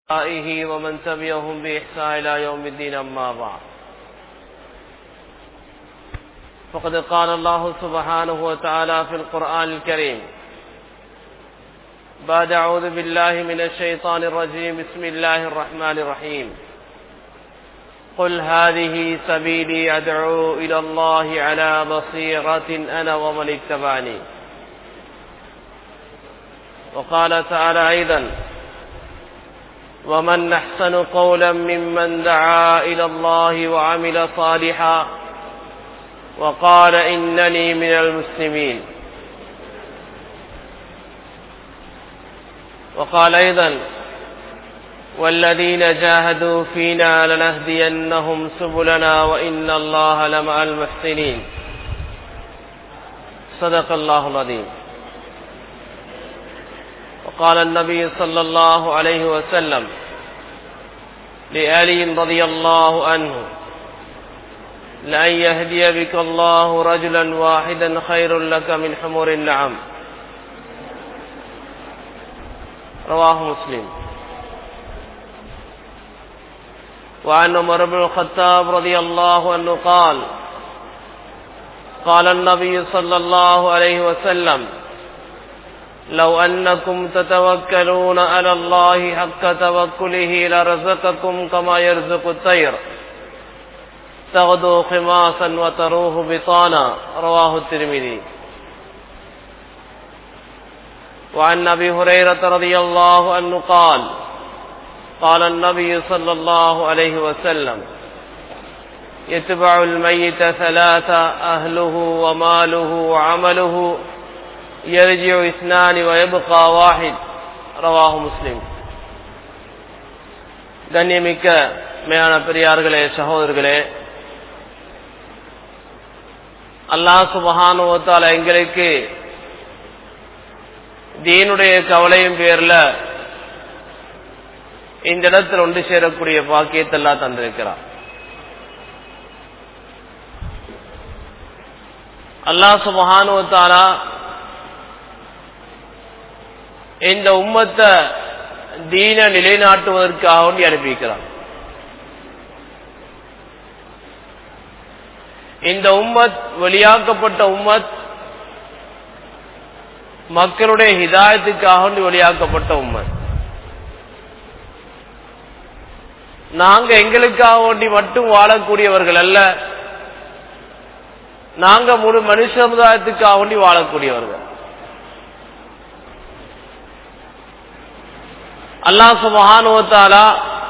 آئه ومن تبعهم بإحسان إلى يوم الدين أما بعد فقد قال الله سبحانه وتعالى في القرآن الكريم بعد أعوذ بالله من الشيطان الرجيم بسم الله الرحمن الرحيم قل هذه سبيلي أدعو إلى الله على بصيرة أنا ومن اتبعني وقال تعالى أيضا ومن أحسن قولا ممن دعا إلى الله وعمل صالحا وقال إنني من المسلمين وقال أيضا والذين جاهدوا فينا لنهدينهم سبلنا وإن الله لمع المحسنين صدق الله العظيم وقال النبي صلى الله عليه وسلم لآلي رضي الله عنه لأن يهدي بك الله رجلا واحدا خير لك من حمر النعم رواه مسلم وعن عمر بن الخطاب رضي الله عنه قال قال النبي صلى الله عليه وسلم لو أنكم تتوكلون على الله حق توكله لرزقكم كما يرزق الطير تغدو خماسا وتروه بطانا رواه الترمذي وعن أبي هريرة رضي الله عنه قال قال النبي صلى الله عليه وسلم يتبع الميت ثلاثة أهله وماله وعمله يرجع اثنان ويبقى واحد رواه مسلم கண்ணியமிக்க மேலான பெரியார்களே சகோதரர்களே அல்லாஹ் சுபஹானுவத்தால எங்களுக்கு தீனுடைய கவலையும் பேர்ல இந்த இடத்தில் ஒன்று சேரக்கூடிய பாக்கியத்தை எல்லாம் தந்திருக்கிறார் அல்லாஹ் சுபஹானுவத்தாலா இந்த உம்மத்தை தீன நிலைநாட்டுவதற்காக வேண்டி அனுப்பிக்கிறார் இந்த உம்மத் வெளியாக்கப்பட்ட உம்மத் மக்களுடைய ஹிதாயத்துக்காக வேண்டி வெளியாக்கப்பட்ட உம்மத் நாங்க எங்களுக்காக வேண்டி மட்டும் வாழக்கூடியவர்கள் அல்ல நாங்க முழு மனுஷ சமுதாயத்துக்காக வேண்டி வாழக்கூடியவர்கள் அல்லாஹ் சுபஹானுவத்தாலா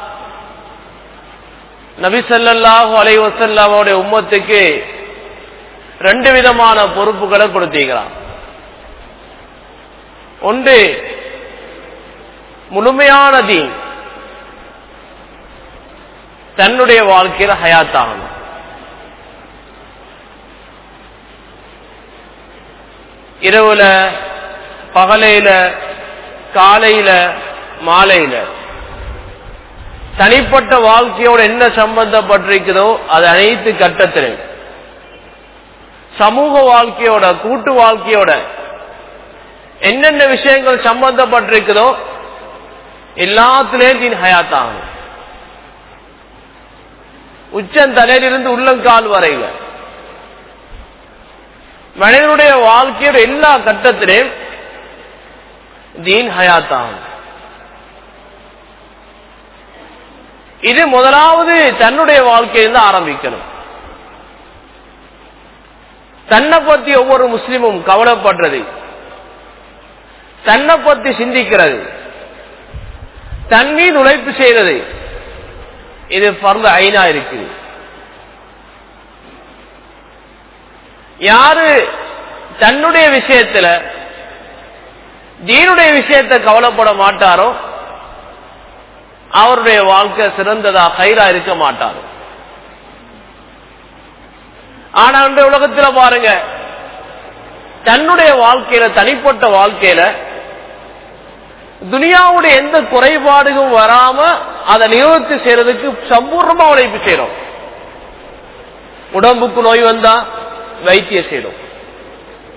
நபிசல்லாஹு அலைவசல்லாவோடைய உம்மத்துக்கு ரெண்டு விதமான பொறுப்புகளை கொடுத்தீங்கிறான் ஒன்று முழுமையான தீன் தன்னுடைய வாழ்க்கையில ஹயாத்தாகணும் இரவுல பகலையில காலையில மாலையில தனிப்பட்ட வாழ்க்கையோட என்ன சம்பந்தப்பட்டிருக்குதோ அது அனைத்து கட்டத்திலும் சமூக வாழ்க்கையோட கூட்டு வாழ்க்கையோட என்னென்ன விஷயங்கள் சம்பந்தப்பட்டிருக்குதோ எல்லாத்திலேயும் தீன் ஹயாத்தாகும் உச்சம் தலையிலிருந்து உள்ளங்கால் வரையில மனிதனுடைய வாழ்க்கையோட எல்லா கட்டத்திலையும் தீன் ஹயாத்தாகும் இது முதலாவது தன்னுடைய வாழ்க்கையிலிருந்து ஆரம்பிக்கணும் தன்னை பத்தி ஒவ்வொரு முஸ்லிமும் கவலைப்படுறது தன்னை பத்தி சிந்திக்கிறது தன் மீது உழைப்பு செய்யறது இது பரந்த ஐநா இருக்கு யாரு தன்னுடைய விஷயத்துல தீனுடைய விஷயத்தை கவலைப்பட மாட்டாரோ அவருடைய வாழ்க்கை சிறந்ததா கயிறா இருக்க மாட்டார் ஆனா அந்த உலகத்துல பாருங்க தன்னுடைய வாழ்க்கையில தனிப்பட்ட வாழ்க்கையில துனியாவுடைய எந்த குறைபாடுகளும் வராம அதை நிவர்த்தி செய்யறதுக்கு சம்பூர்ணமா உழைப்பு செய்யறோம் உடம்புக்கு நோய் வந்தா வைத்தியம் செய்யணும்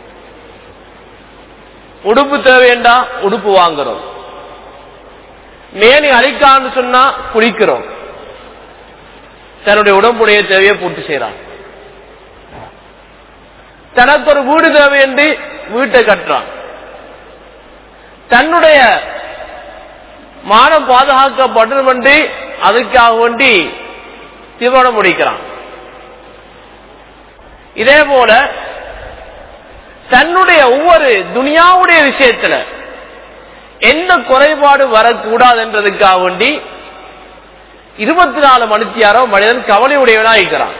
உடுப்பு தேவையண்டா உடுப்பு வாங்குறோம் மேனி அழிக்கான்னு சொன்னா குளிக்கிறோம் தன்னுடைய உடம்புடைய தேவையை பூர்த்தி செய்யறான் தனக்கு ஒரு வீடு தேவை என்று வீட்டை கட்டுறான் தன்னுடைய மானம் பாதுகாக்கப்படும் என்று அதுக்காக வேண்டி திருமணம் முடிக்கிறான் இதே போல தன்னுடைய ஒவ்வொரு துனியாவுடைய விஷயத்துல எந்த குறைபாடு வரக்கூடாது என்றதுக்காக வேண்டி இருபத்தி நாலு மணித்தியாரோ மனிதன் கவலையுடையவனா இருக்கிறான்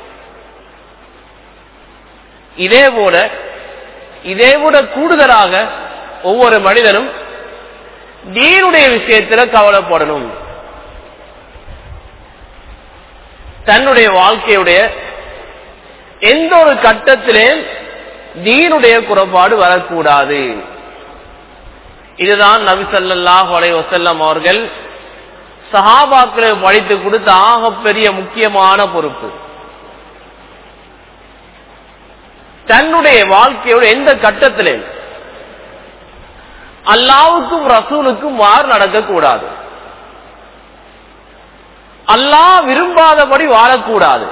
இதே போல இதே போல கூடுதலாக ஒவ்வொரு மனிதனும் தீனுடைய விஷயத்துல கவலைப்படணும் தன்னுடைய வாழ்க்கையுடைய எந்த ஒரு கட்டத்திலே தீனுடைய குறைபாடு வரக்கூடாது இதுதான் நபி ஸல்லல்லாஹு அலைஹி வஸல்லம் அவர்கள் சஹாபாக்களை படித்து கொடுத்த ஆகப்பெரிய முக்கியமான பொறுப்பு தன்னுடைய வாழ்க்கையோட எந்த கட்டத்திலே அல்லாவுக்கும் ரசூலுக்கும் மாறு நடக்கக்கூடாது அல்லாஹ் விரும்பாதபடி வாழக்கூடாது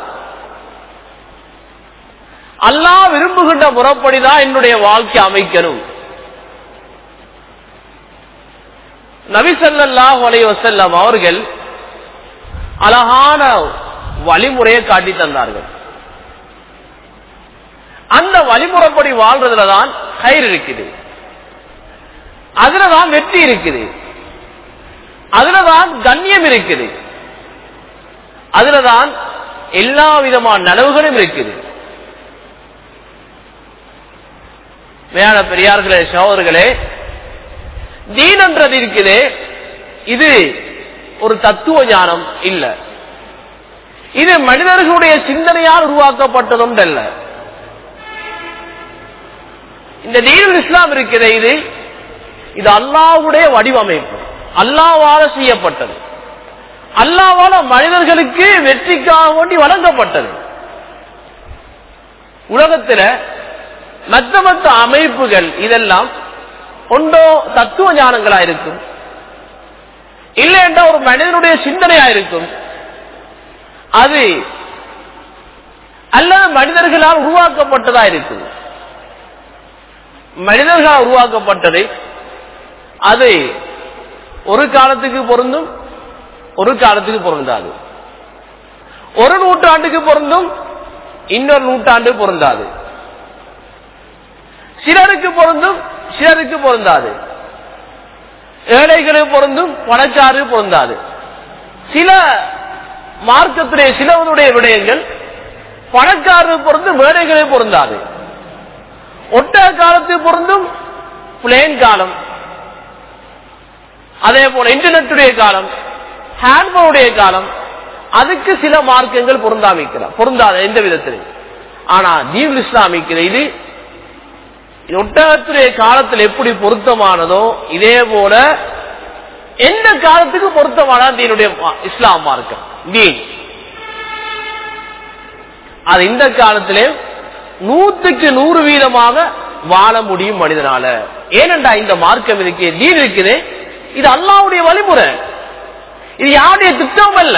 அல்லாஹ் விரும்புகின்ற முறைப்படிதான் என்னுடைய வாழ்க்கை அமைக்கணும் நபிசல்லாஹ் அலைஹி வஸல்லம் அவர்கள் அழகான வழிமுறையை காட்டி தந்தார்கள் அந்த வழிமுறைப்படி வாழ்றதுல தான் கயிறு இருக்குது அதுலதான் வெற்றி இருக்குது அதுலதான் கண்ணியம் இருக்குது அதுலதான் எல்லா விதமான நனவுகளும் இருக்குது மேலான பெரியார்களே சகோதரர்களே தீன் என்றது இருக்குது இது ஒரு தத்துவ ஞானம் இல்ல இது மனிதர்களுடைய சிந்தனையால் உருவாக்கப்பட்டதும் அல்ல இந்த தீனுல் இஸ்லாம் இருக்கிறது இது இது அல்லாவுடைய வடிவமைப்பு அல்லாவால செய்யப்பட்டது அல்லாவால மனிதர்களுக்கு வெற்றிக்காக வேண்டி வழங்கப்பட்டது உலகத்துல மற்ற மற்ற அமைப்புகள் இதெல்லாம் ஒன்றோ தத்துவ ஞானங்களா இருக்கும் இல்லை என்றால் ஒரு மனிதனுடைய சிந்தனையா இருக்கும் அது அல்லது மனிதர்களால் உருவாக்கப்பட்டதா இருக்கும் மனிதர்களால் உருவாக்கப்பட்டது அது ஒரு காலத்துக்கு பொருந்தும் ஒரு காலத்துக்கு பொருந்தாது ஒரு நூற்றாண்டுக்கு பொருந்தும் இன்னொரு நூற்றாண்டு பொருந்தாது சிலருக்கு பொருந்தும் சிலருக்கு பொருந்தாது ஏழைகளுக்கு பொருந்தும் பணக்காரு பொருந்தாது சில மார்க்கத்துடைய சிலவனுடைய விடயங்கள் பணக்காரரு பொருந்தும் ஏழைகளுக்கு பொருந்தாது ஒட்ட காலத்துக்கு பொருந்தும் பிளேன் காலம் அதே போல இன்டர்நெட்டுடைய காலம் ஹேண்ட்போனுடைய காலம் அதுக்கு சில மார்க்கங்கள் பொருந்தாமிக்கலாம் பொருந்தாத எந்த விதத்திலும் ஆனா தீவுல் இஸ்லாமிக்கிற இது ஒட்டகத்துடைய காலத்தில் எப்படி பொருத்தமானதோ இதே போல எந்த காலத்துக்கு பொருத்தமான தீனுடைய இஸ்லாம் மார்க்கம் தீன் அது இந்த காலத்திலே நூத்துக்கு நூறு வீதமாக வாழ முடியும் மனிதனால ஏனென்றா இந்த மார்க்கம் இருக்கு தீன் இருக்குது இது அல்லாவுடைய வழிமுறை இது யாருடைய திட்டம் அல்ல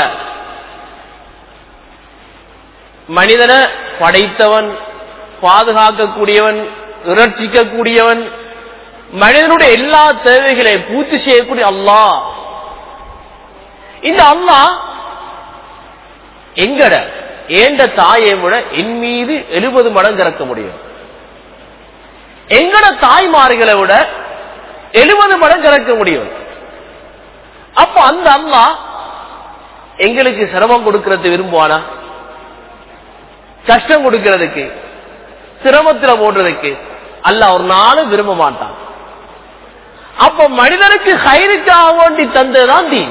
மனிதனை படைத்தவன் பாதுகாக்கக்கூடியவன் இரட்சிக்கக்கூடியவன் மனிதனுடைய எல்லா தேவைகளை பூர்த்தி செய்யக்கூடிய அல்லாஹ் இந்த அல்லாஹ் எங்கட ஏண்ட தாயை விட என் மீது எழுபது மடங்கு இறக்க முடியும் எங்கட தாய்மார்களை விட எழுபது மடங்கு இறக்க முடியும் அப்ப அந்த அம்மா எங்களுக்கு சிரமம் கொடுக்கறது விரும்புவானா கஷ்டம் கொடுக்கிறதுக்கு சிரமத்துல போடுறதுக்கு அல்ல ஒரு நாளும் விரும்ப மாட்டான் அப்ப மனிதனுக்கு ஹைருக்காக வேண்டி தந்ததுதான் தீ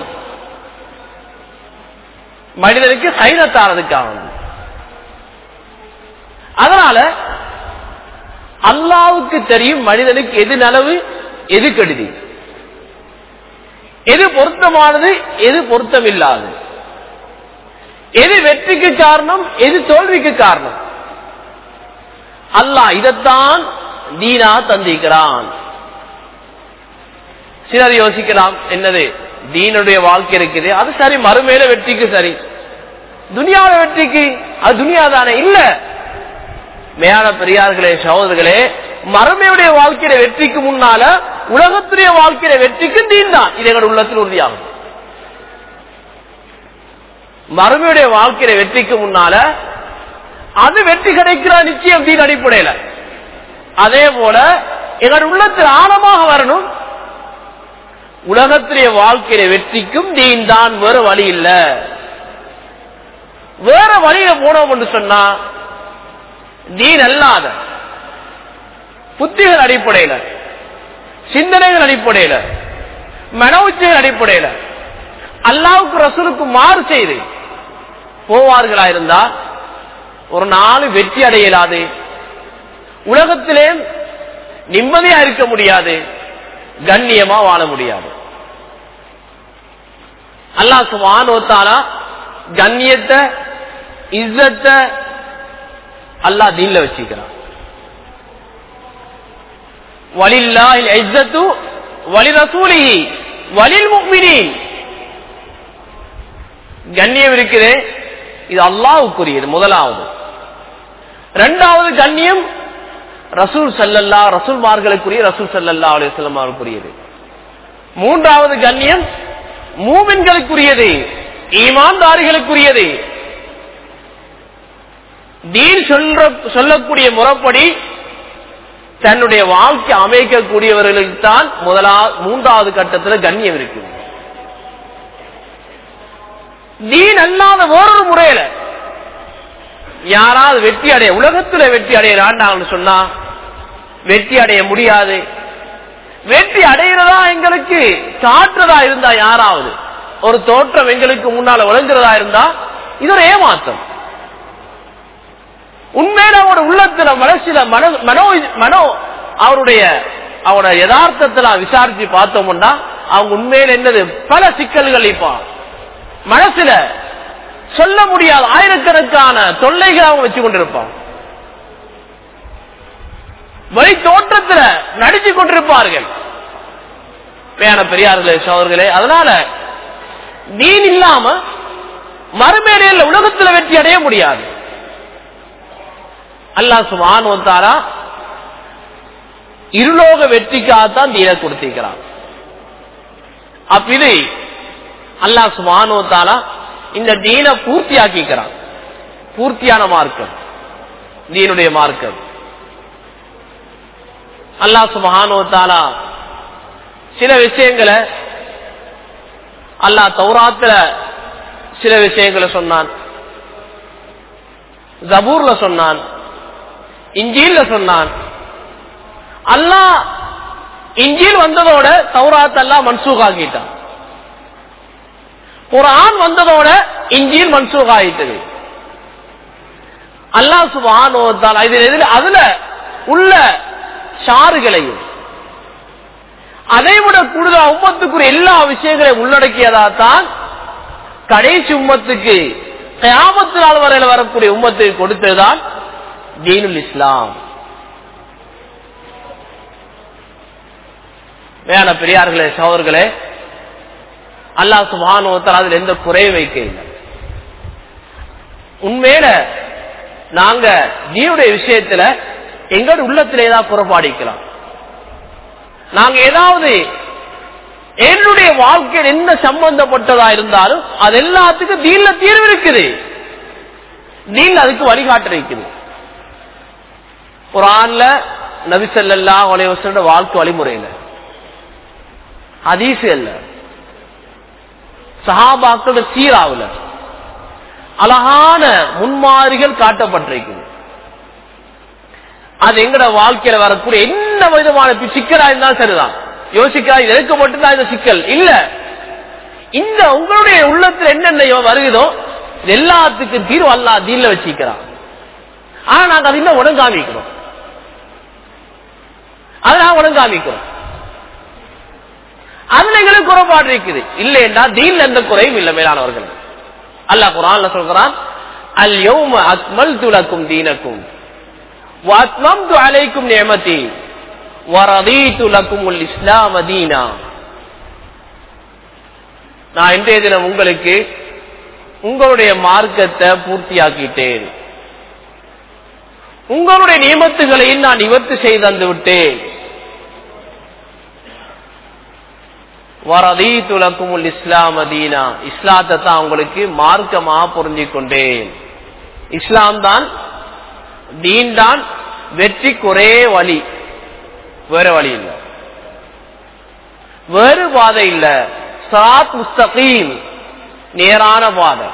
மனிதனுக்கு ஹைரத்தானதுக்காக வேண்டி அதனால அல்லாவுக்கு தெரியும் மனிதனுக்கு எது நலவு எது கெடுதி எது பொருத்தமானது எது பொருத்தமில்லாது எது வெற்றிக்கு காரணம் எது தோல்விக்கு காரணம் அல்லாஹ் இதைத்தான் தீனா தந்திக்கிறான் சிலர் யோசிக்கலாம் என்னது தீனுடைய வாழ்க்கை இருக்குது அது சரி மறுமையில வெற்றிக்கு சரி துனியாவில வெற்றிக்கு அது துனியா தானே இல்ல மேலான பெரியார்களே சகோதரர்களே மறுமையுடைய வாழ்க்கையில வெற்றிக்கு முன்னால உலகத்துடைய வாழ்க்கையில வெற்றிக்கு தீன் தான் இது எங்களோட உள்ளத்தில் உறுதியாகும் மறுமையுடைய வாழ்க்கையில வெற்றிக்கு முன்னால அது வெற்றி கிடைக்கிற நிச்சயம் தீன் அடிப்படையில அதே போல எங்களோட உள்ளத்தில் ஆழமாக வரணும் உலகத்திலே வாழ்க்கையில வெற்றிக்கும் தீன் தான் வேற வழி இல்ல வேற வழியில போனோம் என்று சொன்னா தீன் அல்லாத புத்திகள் அடிப்படையில சிந்தனைகள் அடிப்படையில மனோச்சைகள் அடிப்படையில அல்லாவுக்கு ரசூலுக்கு மாறு செய்து போவார்களா இருந்தா ஒரு நாள் வெற்றி அடையலாது உலகத்திலே நிம்மதியா இருக்க முடியாது கண்ணியமா வாழ முடியாது அல்லா சுமானோத்தாலா கண்ணியத்தை இஸ்ஸத்தை அல்லா தீன்ல வச்சுக்கிறான் வலில்லா இஸ்ஸத்து வலி ரசூலி வலில் முக்மினின் கண்ணியம் இருக்குது இது அல்லாவுக்குரியது முதலாவது இரண்டாவது கண்ணியம் ரசூல் சல்லல்லா ரசூல்மார்களுக்குரிய ரசூல் சல்லல்லா அலுவலம் அவர்களுக்குரியது மூன்றாவது கண்ணியம் மூமின்களுக்குரியது ஈமான்தாரிகளுக்குரியது தீன் சொல்ற சொல்லக்கூடிய முறைப்படி தன்னுடைய வாழ்க்கை அமைக்கக்கூடியவர்களுக்கு தான் முதலாவது மூன்றாவது கட்டத்தில் கண்ணியம் இருக்கு தீன் அல்லாத வேறொரு முறையில யாராவது வெற்றி அடைய உலகத்துல வெற்றி அடையலான்னு சொன்னா வெற்றி அடைய முடியாது வெற்றி அடைகிறதா எங்களுக்கு காட்டுறதா இருந்தா யாராவது ஒரு தோற்றம் எங்களுக்கு முன்னால விளங்குறதா இருந்தா இது ஒரு ஏமாற்றம் உண்மையில அவரோட உள்ளத்துல மனசுல மனோ மனோ மனோ அவருடைய அவரோட யதார்த்தத்துல விசாரிச்சு பார்த்தோம்னா அவங்க உண்மையில என்னது பல சிக்கல்கள் இப்ப மனசுல சொல்ல முடியாத ஆயிரக்கணக்கான தொல்லைகள் அவங்க வச்சு கொண்டிருப்பாங்க வழி தோற்றத்துல நடிச்சு கொண்டிருப்பார்கள் வேண பெரியார்களே சோதர்களே அதனால நீன் இல்லாம மறுமேலையில் உலகத்துல வெற்றி அடைய முடியாது அல்லா சுமான் வந்தாரா இருலோக வெற்றிக்காகத்தான் தீன கொடுத்திருக்கிறான் அப்ப இது அல்லா சுமானோத்தாலா இந்த தீன பூர்த்தியாக்கிக்கிறான் பூர்த்தியான மார்க்கம் தீனுடைய மார்க்கம் அல்லா சுமஹானோத்தாலா சில விஷயங்களை அல்லா தௌராத்துல சில விஷயங்களை சொன்னான் ஜபூர்ல சொன்னான் இஞ்சியில சொன்னான் அல்லா இஞ்சில் வந்ததோட தௌராத் அல்லா மன்சூக் ஆக்கிட்டான் குரான் வந்ததோட இஞ்சியில் மன்சூக் ஆயிட்டது அல்லா சுபானோத்தால் அதுல உள்ள சாறுகளையும் அதை விட கூடுதல் உம்மத்துக்குரிய எல்லா விஷயங்களையும் உள்ளடக்கியதா தான் கடைசி உம்மத்துக்கு கயாமத்து நாள் வரையில் வரக்கூடிய உம்மத்துக்கு கொடுத்ததுதான் தீனுல் இஸ்லாம் வேண பெரியார்களே சகோதர்களே அல்லா சுபானுவத்தால் அதுல எந்த குறையும் வைக்க இல்லை உண்மையில நாங்க தீனுடைய விஷயத்துல எங்களோட உள்ளத்துல ஏதாவது புறப்பாடிக்கலாம் நாங்க ஏதாவது என்னுடைய வாழ்க்கையில் என்ன சம்பந்தப்பட்டதா இருந்தாலும் அது எல்லாத்துக்கும் தீன்ல தீர்வு இருக்குது தீன்ல அதுக்கு வழிகாட்டு இருக்குது குரான்ல நபிசல்லா உலக வாழ்க்கை வழிமுறையில ஹதீஸ் இல்ல சஹாபாக்களோட சீராவுல அழகான முன்மாதிரிகள் காட்டப்பட்டிருக்குது அது எங்கட வாழ்க்கையில வரக்கூடிய என்ன விதமான சிக்கலா இருந்தாலும் சரிதான் யோசிக்கிறா இது எதுக்கு மட்டும்தான் இந்த சிக்கல் இல்ல இந்த உங்களுடைய உள்ளத்துல என்னென்ன வருகுதோ இது எல்லாத்துக்கும் தீர்வு அல்லா தீன்ல வச்சிருக்கிறான் ஆனா நாங்க அது இன்னும் உடங்காமிக்கிறோம் அதை நான் உடங்காமிக்கிறோம் அதுல எங்களுக்கு குறைபாடு இருக்குது இல்லைன்னா தீன்ல எந்த குறையும் இல்லை மேலானவர்கள் அல்லா குரான்ல சொல்கிறான் அல் யௌம அக்மல் துலக்கும் தீனக்கும் واتممت عليكم نعمتي ورضيت لكم الاسلام دينا நான் இன்றைய தினம் உங்களுக்கு உங்களுடைய மார்க்கத்தை பூர்த்தியாக்கிட்டேன் உங்களுடைய நியமத்துகளையும் நான் நிவர்த்தி செய்து தந்து விட்டேன் வரதி துலக்கும் இஸ்லாம் அதீனா இஸ்லாத்தை தான் உங்களுக்கு மார்க்கமா புரிஞ்சிக் கொண்டேன் இஸ்லாம் தான் தீன் தான் வெற்றிக்கு ஒரே வழி வேற வழி இல்ல வேறு பாதை இல்ல சாத் முஸ்தகீம் நேரான பாதை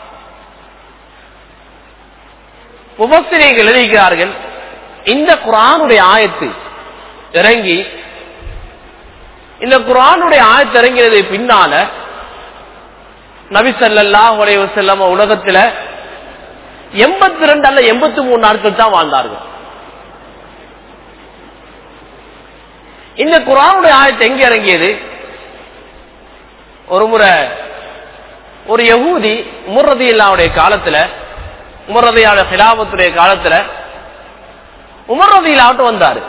உபசிரியர்கள் எழுதுகிறார்கள் இந்த குரானுடைய ஆயத்து இறங்கி இந்த குரானுடைய ஆயத்து இறங்கினது பின்னால நபி சல்லா உலக செல்லம உலகத்துல எண்பத்தி ரெண்டு அல்ல எண்பத்தி மூணு நாட்கள் தான் வாழ்ந்தார்கள் இந்த குரானுடைய ஆயத்து எங்க இறங்கியது ஒரு முறை ஒரு யகூதி உமர்ரதி இல்லாவுடைய காலத்துல உமர்ரதியாவுடைய கிலாபத்துடைய காலத்துல உமர்ரதியிலாவட்டும் வந்தாரு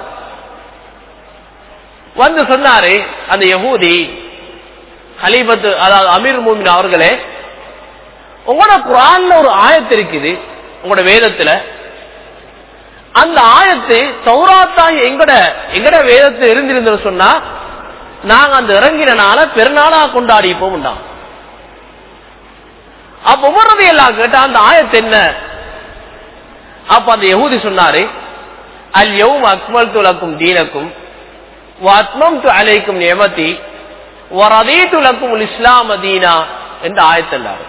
வந்து சொன்னாரு அந்த யகூதி ஹலீபத்து அதாவது அமீர் மூமின் அவர்களே உங்களோட குரான்ல ஒரு ஆயத்து இருக்குது உங்களோட வேதத்துல அந்த ஆயத்து சௌராத்தா எங்கட எங்கட வேதத்துல இருந்திருந்தோம் சொன்னா நாங்க அந்த இறங்கினால பெருநாளா கொண்டாடி போகும்டா அப்ப உமரது எல்லாம் கேட்டா அந்த ஆயத்து என்ன அப்ப அந்த யகூதி சொன்னாரு அல் யவும் அக்மல் துலக்கும் தீனக்கும் வாத்மம் து அலைக்கும் நியமதி வரதீ துலக்கும் இஸ்லாம் தீனா என்று ஆயத்தல்லாரு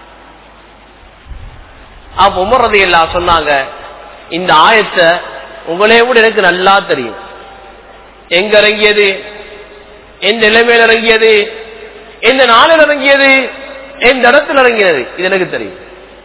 அப்ப உமரது எல்லாம் சொன்னாங்க இந்த ஆயத்தை உங்களே விட எனக்கு நல்லா தெரியும் எங்க இறங்கியது எந்த நிலைமையில் இறங்கியது எந்த நாளில் இறங்கியது எந்த இடத்துல இறங்கியது இது எனக்கு தெரியும்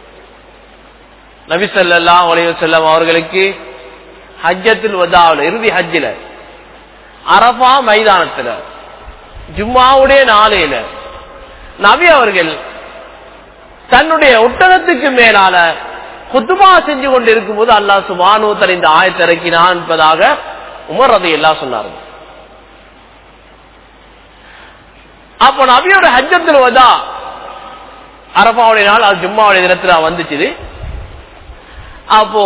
நபிசல்லா உலக செல்லம் அவர்களுக்கு ஹஜ்ஜத்தில் வதாவில் இறுதி ஹஜ்ஜில அரபா மைதானத்துல ஜும்மாவுடைய நாளையில நபி அவர்கள் தன்னுடைய ஒட்டகத்துக்கு மேலால குத்துமா செஞ்சு கொண்டு இருக்கும் போது அல்லா சுபானு தன் இந்த ஆயத்தை இறக்கினான் என்பதாக உமர் அதை எல்லாம் சொன்னார்கள் அப்ப நபியோட ஹஜ்ஜத்தில் வதா அரபாவுடைய நாள் அது ஜும்மாவுடைய தினத்துல வந்துச்சு அப்போ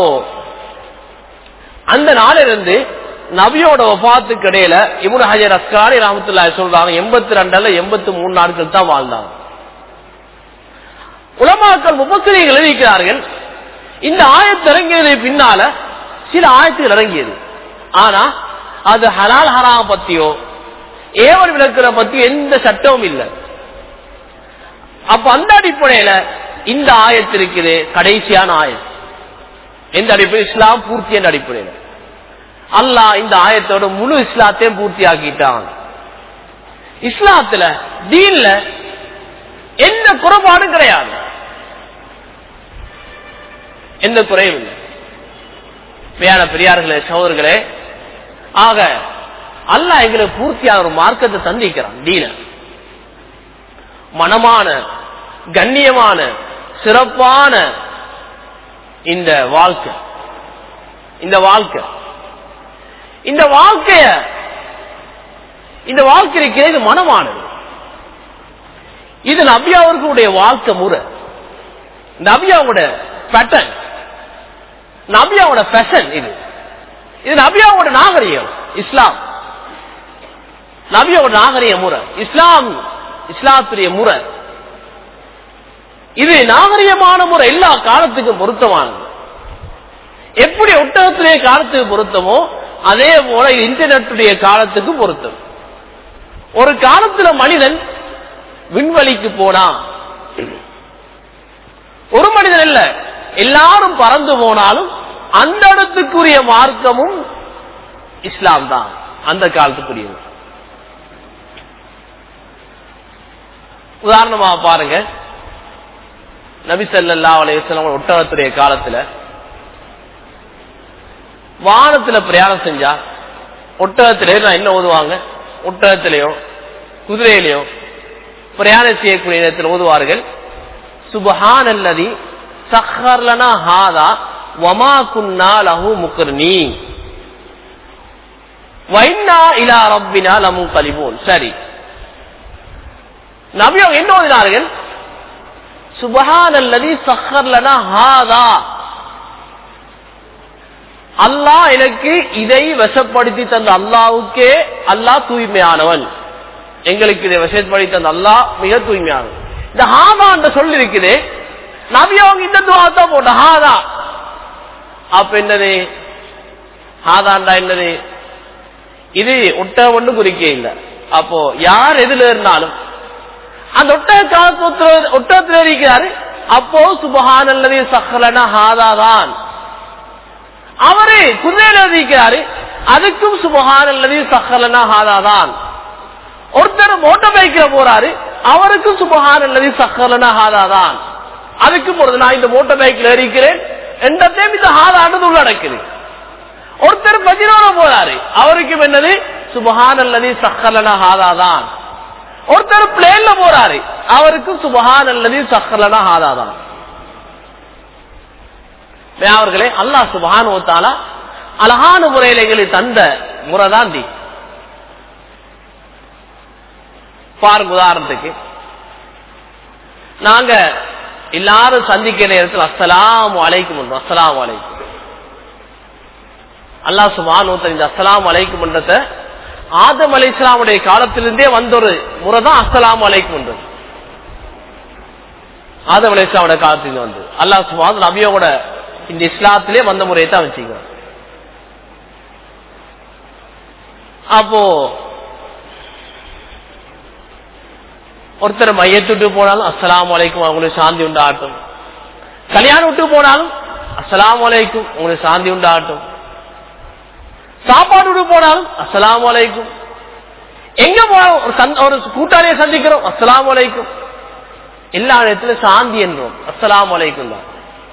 அந்த நாளிலிருந்து நபியோட ஒபாத்துக்கு இடையில இபுன் ஹஜர் அஸ்காரி ராமத்துல்லா சொல்றாங்க எண்பத்தி ரெண்டுல எண்பத்தி மூணு நாட்கள் தான் வாழ்ந்தாங்க உலமாக்கள் முப்பத்திரிகள் எழுதிக்கிறார்கள் இந்த ஆயத்து இறங்கியது பின்னால சில ஆயத்துகள் இறங்கியது ஆனா அது ஹலால் ஹராம் பத்தியோ ஏவல் விளக்குற பத்தியோ எந்த சட்டமும் இல்லை அப்ப அந்த அடிப்படையில இந்த ஆயத்து இருக்குது கடைசியான ஆயத்து எந்த அடிப்படையில் இஸ்லாம் பூர்த்தி என்ற அடிப்படையில் அல்லாஹ் இந்த ஆயத்தோட முழு இஸ்லாத்தையும் பூர்த்தி ஆக்கிட்டான் இஸ்லாத்துல தீன்ல எந்த குறைபாடும் கிடையாது எந்த குறையும் இல்லை மேயான பெரியார்களே சகோதரர்களே ஆக அல்லாஹ் எங்களுக்கு பூர்த்தியான ஒரு மார்க்கத்தை சந்திக்கிறான் தீன மனமான கண்ணியமான சிறப்பான இந்த வாழ்க்கை இந்த வாழ்க்கை இந்த வாழ்க்கைய இந்த வாழ்க்கை இருக்கிறது மனமானது இது நபியாவர்களுடைய வாழ்க்கை முறை நபியாவோட பேட்டர்ன் நபியாவோட ஃபேஷன் இது இது நபியாவோட நாகரிகம் இஸ்லாம் நபியோட நாகரிக முறை இஸ்லாம் இஸ்லாத்துடைய முறை இது நாகரிகமான முறை எல்லா காலத்துக்கும் பொருத்தமானது எப்படி ஒட்டகத்திலே காலத்துக்கு பொருத்தமோ அதே போல இன்டர்நெட்டுடைய காலத்துக்கு பொருத்தம் ஒரு காலத்துல மனிதன் விண்வெளிக்கு போனா ஒரு மனிதன் இல்ல எல்லாரும் பறந்து போனாலும் அந்த இடத்துக்குரிய மார்க்கமும் இஸ்லாம் தான் அந்த காலத்துக்குரியது உதாரணமா பாருங்க நபிசல்லா அலையம் ஒட்டகத்துடைய காலத்துல வானத்துல பிரயாணம் செஞ்சா ஒட்டகத்திலே நான் என்ன ஓதுவாங்க ஒட்டகத்திலேயோ குதிரையிலையோ பிரயாணம் செய்யக்கூடிய நேரத்தில் ஓதுவார்கள் சுபஹான் அல்லதி சஹர்லனா ஹாதா வமா குன்னா லஹு முக்ர்னி வைன்னா இலா ரப்பினா லமு கலிபூன் சரி நபி அவங்க என்ன ஓதினார்கள் சுபஹான் அல்லதி சஹர்லனா ஹாதா அல்லாஹ் எனக்கு இதை வசப்படுத்தி தந்த அல்லாவுக்கே அல்லாஹ் தூய்மையானவன் எங்களுக்கு இதை வசப்படுத்தி தந்த அல்லாஹ் மிக தூய்மையானவன் இந்த ஹாதா என்ற சொல் இருக்குது நபி அவங்க இந்த துவாத்தான் போட்ட ஹாதா அப்ப என்னது ஹாதாண்டா என்னது இது ஒட்டக ஒன்று குறிக்க இல்லை அப்போ யார் எதுல இருந்தாலும் அந்த ஒட்டக காலத்து ஒட்டகத்தில் இருக்கிறாரு அப்போ சுபஹான் அல்லது சஹலன ஹாதாதான் அவரு குதிரையில் இருக்கிறாரு அதுக்கும் சுபஹான் அல்லது சஹலன ஹாதாதான் ஒருத்தர் மோட்டார் பைக்ல போறாரு அவருக்கும் சுபஹான் அல்லது சஹலன ஹாதாதான் அதுக்கும் ஒரு நான் இந்த மோட்டார் பைக்ல இருக்கிறேன் எண்டத்தையும் இந்த ஹாதானது உள்ளடக்குது ஒருத்தர் பஜினோட போறாரு அவருக்கும் என்னது சுபஹான் அல்லது சஹலன ஹாதாதான் ஒருத்தர் பிளேன்ல போறாரு அவருக்கு சுபஹான் அல்லது சஹலன ஹாதாதான் அவர்களே அல்லாஹ் சுபஹான் ஓத்தாலா அழகான முறையில் எங்களுக்கு தந்த முறை தான் தி பாருங்க உதாரணத்துக்கு நாங்க எல்லாரும் சந்திக்கிற நேரத்தில் அஸ்லாம் அலைக்கும் அஸ்லாம் அலைக்கும் அல்லா சுபான் இந்த அஸ்லாம் அலைக்கும் என்றத ஆதம் அலை இஸ்லாமுடைய காலத்திலிருந்தே வந்த ஒரு முறை தான் அஸ்லாம் அலைக்கும் என்றது ஆதம் அலை இஸ்லாமுடைய காலத்திலிருந்து வந்து அல்லா சுபான் நபியோட இந்த இஸ்லாத்திலே வந்த முறையை தான் வச்சுக்க அப்போ ஒருத்தர் மையத்துட்டு போனாலும் அஸ்லாம் வலைக்கும் அவங்களுக்கு சாந்தி உண்டாட்டும் கல்யாணம் விட்டு போனாலும் அஸ்லாம் வலைக்கும் உங்களுக்கு சாந்தி உண்டாட்டும் சாப்பாடு விட்டு போனாலும் அஸ்லாம் வலைக்கும் எங்க போனாலும் ஒரு சந்த ஒரு கூட்டாளியை சந்திக்கிறோம் அஸ்லாம் வலைக்கும் எல்லா இடத்துல சாந்தி என்றோம் அஸ்லாம் வலைக்கும் தான்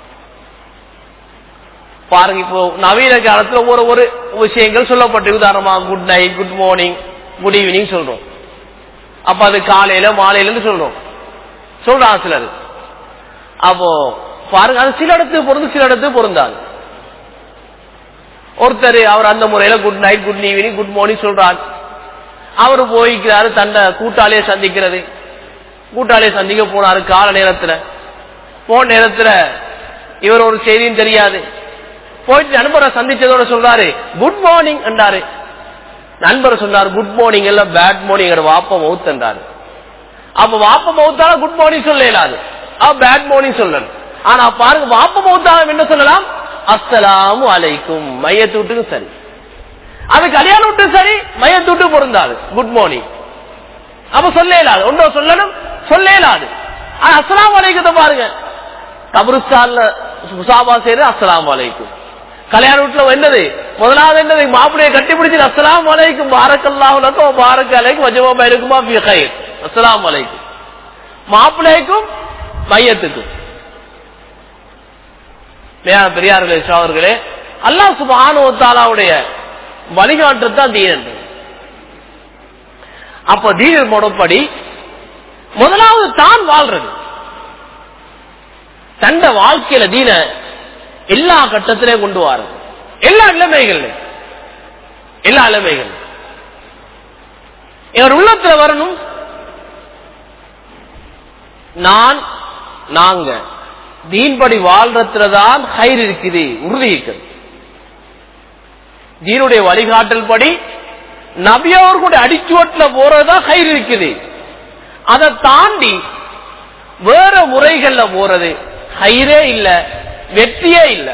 பாருங்க இப்போ நவீன காலத்துல ஒரு ஒரு விஷயங்கள் சொல்லப்பட்டு உதாரணமா good night good morning good evening சொல்றோம் அப்ப அது காலையில மாலையில சொல்றோம் சொல்றாங்க சிலர் அப்போ பாருங்க அது சில இடத்துக்கு பொருந்து சில இடத்துக்கு பொருந்தாது ஒருத்தர் அவர் அந்த முறையில good night good evening good morning சொல்றாரு அவர் போய்க்கிறாரு தன்னை கூட்டாளியை சந்திக்கிறது கூட்டாளியை சந்திக்க போனாரு கால நேரத்துல போன நேரத்துல இவர் ஒரு செய்தியும் தெரியாது போயிட்டு நண்பரை சந்திச்சதோட சொல்றாரு குட் மார்னிங் என்றாரு நண்பர் சொன்னார் குட் மார்னிங் எல்லாம் பேட் மார்னிங் வாப்ப மவுத் என்றாரு அப்ப வாப்ப மவுத்தால குட் மார்னிங் சொல்ல இயலாது பேட் மார்னிங் சொல்லணும் ஆனா பாருங்க வாப்ப மவுத்தால என்ன சொல்லலாம் அஸ்ஸலாமு அலைக்கும் மையத்தூட்டுக்கும் சரி அது கல்யாணம் விட்டு சரி மையத்தூட்டு பொருந்தாது குட் மார்னிங் அப்ப சொல்ல இயலாது ஒன்றும் சொல்லணும் சொல்ல இயலாது ஆனா அஸ்லாம் அலைக்கத்தை பாருங்க கபருஸ்தான்ல முசாபா செய்யறது அஸ்லாம் அலைக்கும் கல்யாண வீட்டுல என்னது முதலாவது என்னது மாப்பிளைய கட்டி பிடிச்சு அஸ்லாம் வலைக்கும் பாரக்கல்லாஹுலக்கும் பாரக் அலைக்கும் வஜமா பயிருக்குமா அஸ்லாம் வலைக்கும் மாப்பிள்ளைக்கும் மையத்துக்கும் பெரியார்களே சோழர்களே அல்லா சுபானுவத்தாலாவுடைய வழிகாட்டு தான் தீன் அப்ப தீன முடப்படி முதலாவது தான் வாழ்றது தண்ட வாழ்க்கையில தீன எல்லா கட்டத்திலே கொண்டு வாரு எல்லா நிலைமைகள் எல்லா நிலைமைகள் இவர் உள்ளத்துல வரணும் நான் நாங்க தீன்படி வாழ்றதுலதான் கயிறு இருக்குது உறுதி இருக்குது தீனுடைய வழிகாட்டல் படி நபியவர்களுடைய அடிச்சுவட்டில் போறதுதான் கயிறு இருக்குது அதை தாண்டி வேற முறைகள்ல போறது கயிறே இல்ல வெற்றியே இல்ல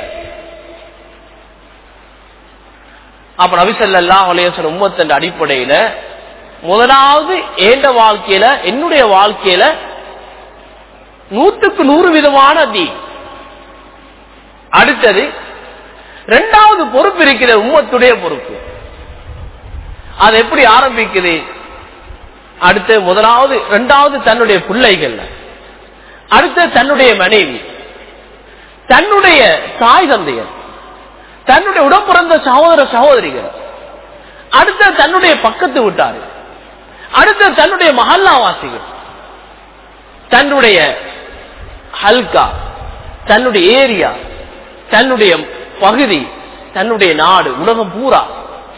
அப்ப நபிசல்லா அலையசன் உம்மத்தன் அடிப்படையில முதலாவது ஏண்ட வாழ்க்கையில என்னுடைய வாழ்க்கையில நூற்றுக்கு நூறு விதமான தீ அடுத்தது இரண்டாவது பொறுப்பு இருக்கிற உம்மத்துடைய பொறுப்பு அது எப்படி ஆரம்பிக்குது அடுத்து முதலாவது இரண்டாவது தன்னுடைய பிள்ளைகள் அடுத்து தன்னுடைய மனைவி தன்னுடைய தாய் தந்தையர் தன்னுடைய உடம்பிறந்த சகோதர சகோதரிகள் அடுத்த தன்னுடைய பக்கத்து விட்டாரு அடுத்த தன்னுடைய மஹல்லாவாசிகள் தன்னுடைய ஹல்கா தன்னுடைய ஏரியா தன்னுடைய பகுதி தன்னுடைய நாடு உலகம் பூரா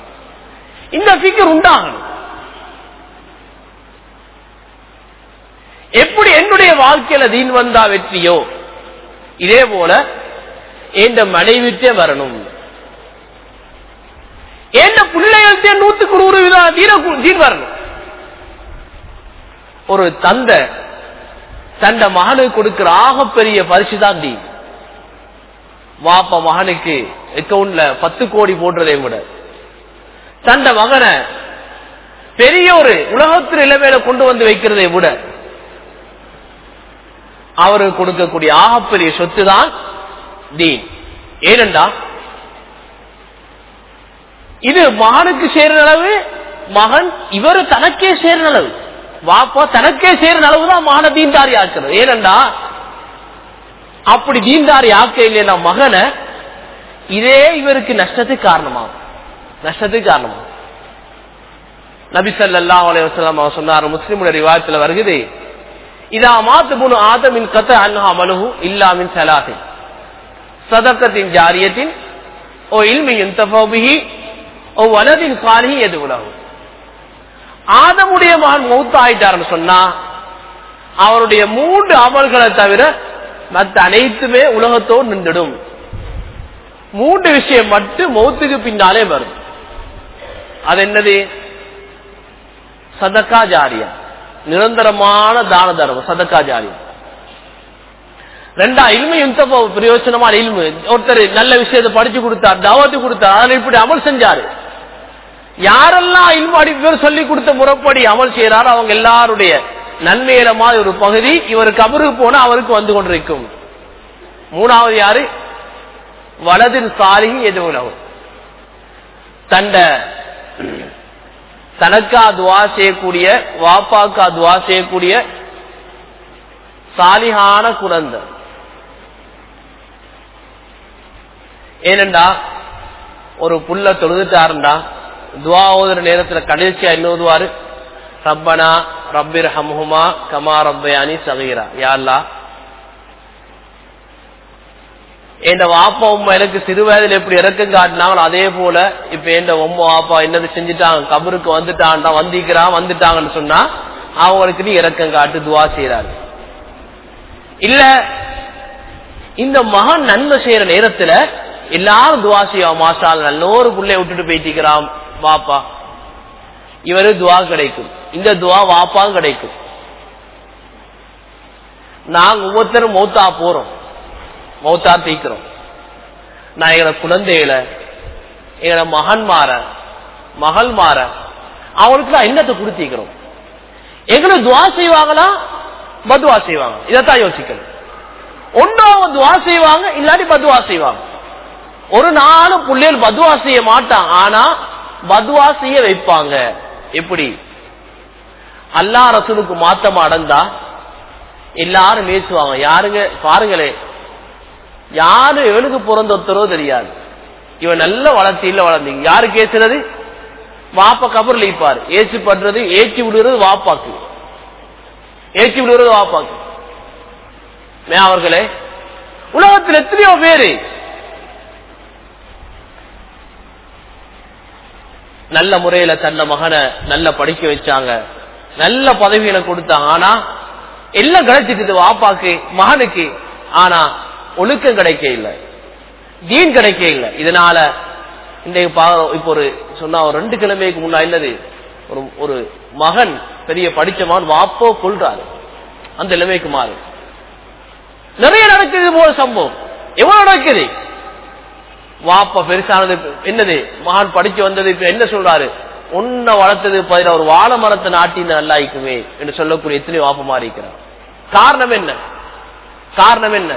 இந்த பிக்கர் உண்டாகணும் எப்படி என்னுடைய வாழ்க்கையில தீன் வந்தா வெற்றியோ இதே போல என் மனைவிட்டே வரணும் என் பிள்ளைகள்கிட்ட நூத்துக்கு நூறு விதம் தீர தீன் வரணும் ஒரு தந்தை தண்ட மகனுக்கு கொடுக்கிற ஆகப்பெரிய பரிசு தான் தீன் வாப்ப மகனுக்கு அக்கவுண்ட்ல பத்து கோடி போடுறதை விட தண்ட மகனை பெரிய ஒரு உலகத்து நிலைமையில கொண்டு வந்து வைக்கிறதை விட அவருக்கு கொடுக்கக்கூடிய ஆகப்பெரிய சொத்து தான் தீன் ஏனென்றா இது மகனுக்கு சேர்ற அளவு மகன் இவரு தனக்கே சேர்ற அளவு வாப்பா தனக்கே சேர்ற அளவு தான் மகனை தீண்டாரி ஆக்குறது ஏனென்றா அப்படி தீண்டாரி ஆக்க இல்லையா மகனை இதே இவருக்கு நஷ்டத்துக்கு காரணமாகும் நஷ்டத்துக்கு காரணமாகும் நபி சல்லா அலையம் அவர் சொன்னார் முஸ்லிமுடைய ரிவாயத்துல வருகிறது இதா மாத்துபுனு ஆதமின் கத்த அன்ஹா மனுஹு இல்லாமின் சலாஹி சதக்கத்தின் ஜாரியத்தின் ஓ இல்மியின் தபோபிஹி ஓ வலதின் சாலிஹி எது உலகு ஆதமுடைய மகன் மௌத்தாயிட்டார்னு சொன்னா அவருடைய மூன்று அமல்களை தவிர மற்ற அனைத்துமே உலகத்தோடு நின்றுடும் மூன்று விஷயம் மட்டும் மௌத்துக்கு பின்னாலே வரும் அது என்னது சதக்கா ஜாரியா நிரந்தரமான தான தர்மம் சதக்கா ஜாரியா ரெண்டா இல்மு யுத்தப்போ பிரயோஜனமான இல்மு ஒருத்தர் நல்ல விஷயத்தை படிச்சு கொடுத்தார் தாவத்து கொடுத்தார் அதில் இப்படி அமல் செஞ்சாரு யாரெல்லாம் இல்மு அடி பேர் சொல்லி கொடுத்த முறைப்படி அமல் செய்யறாரோ அவங்க எல்லாருடைய நன்மையில மாதிரி ஒரு பகுதி இவர் கபருக்கு போனா அவருக்கு வந்து கொண்டிருக்கும் மூணாவது யாரு வலதின் சாலிகி எதுவும் தண்ட தனக்கா துவா செய்யக்கூடிய வாப்பாக்கா துவா செய்யக்கூடிய சாலிகான குழந்தை ஏனண்டா ஒரு புல்ல தொழுதுட்டாருண்டா துவா ஓதுற நேரத்துல கடைசியா என்ன ஓதுவாரு ரப்பனா ரப்பிர் ஹம்ஹுமா கமா ரப்பயானி சகீரா யாழ்லா என் வாப்பா உம்மா எனக்கு சிறு வயதுல எப்படி இறக்கம் காட்டினாங்களோ அதே போல இப்ப என் உம்மா வாப்பா என்னது செஞ்சுட்டாங்க கபருக்கு வந்துட்டான்டா வந்திக்கிறான் வந்துட்டாங்கன்னு சொன்னா அவங்களுக்கு நீ இறக்கம் காட்டு துவா செய்யறாரு இல்ல இந்த மகன் நன்மை செய்யற நேரத்துல எல்லாரும் துவா செய்வோம் மாசால் நல்ல ஒரு பிள்ளைய விட்டுட்டு போயிட்டிக்கிறான் வாப்பா இவரு துவா கிடைக்கும் இந்த துவா வாப்பாவும் கிடைக்கும் நாங்க ஒவ்வொருத்தரும் மௌத்தா போறோம் மௌத்தா தீக்கிறோம் நான் எங்களோட குழந்தைகளை எங்களோட மகன் மாற மகள் மாற அவங்களுக்கு நான் என்னத்தை கொடுத்திக்கிறோம் எங்களை துவா செய்வாங்களா பதுவா செய்வாங்க இதைத்தான் யோசிக்கணும் ஒன்னும் அவங்க துவா செய்வாங்க இல்லாட்டி பதுவா செய்வாங்க ஒரு நாளும் பிள்ளைகள் பதுவா செய்ய மாட்டான் ஆனா பதுவா செய்ய வைப்பாங்க எப்படி அல்லா ரசூலுக்கு மாத்தம் அடந்தா எல்லாரும் பேசுவாங்க யாருங்க பாருங்களே யாரு எவனுக்கு பிறந்த ஒருத்தரோ தெரியாது இவன் நல்ல வளர்ச்சியில வளர்ந்தீங்க யாரு கேசுறது வாப்பா கபர்ல இப்பாரு ஏச்சு பண்றது ஏச்சி விடுறது வாப்பாக்கு ஏச்சி விடுறது வாப்பாக்கு மே அவர்களே உலகத்தில் எத்தனையோ பேரு நல்ல முறையில தன்ன மகனை நல்ல படிக்க வச்சாங்க நல்ல பதவிகளை கொடுத்தாங்க ஆனா எல்லாம் கிடைச்சிட்டு வாப்பாக்கு மகனுக்கு ஆனா ஒழுக்கம் கிடைக்க இல்லை தீன் கிடைக்க இல்லை இதனால இன்றைக்கு இப்ப ஒரு சொன்னா ஒரு ரெண்டு கிழமைக்கு முன்னா இல்லது ஒரு ஒரு மகன் பெரிய படிச்ச மகன் வாப்போ கொள்றாரு அந்த நிலைமைக்கு மாறு நிறைய நடக்குது போல சம்பவம் எவ்வளவு நடக்குது வாப்பா பெருசானது என்னது மகான் படிச்சு வந்தது இப்ப என்ன சொல்றாரு உன்னை வளர்த்தது பதில ஒரு வாழை மரத்தை நாட்டி நல்லா இருக்குமே என்று சொல்லக்கூடிய எத்தனை வாப்ப மாறி இருக்கிறார் காரணம் என்ன காரணம் என்ன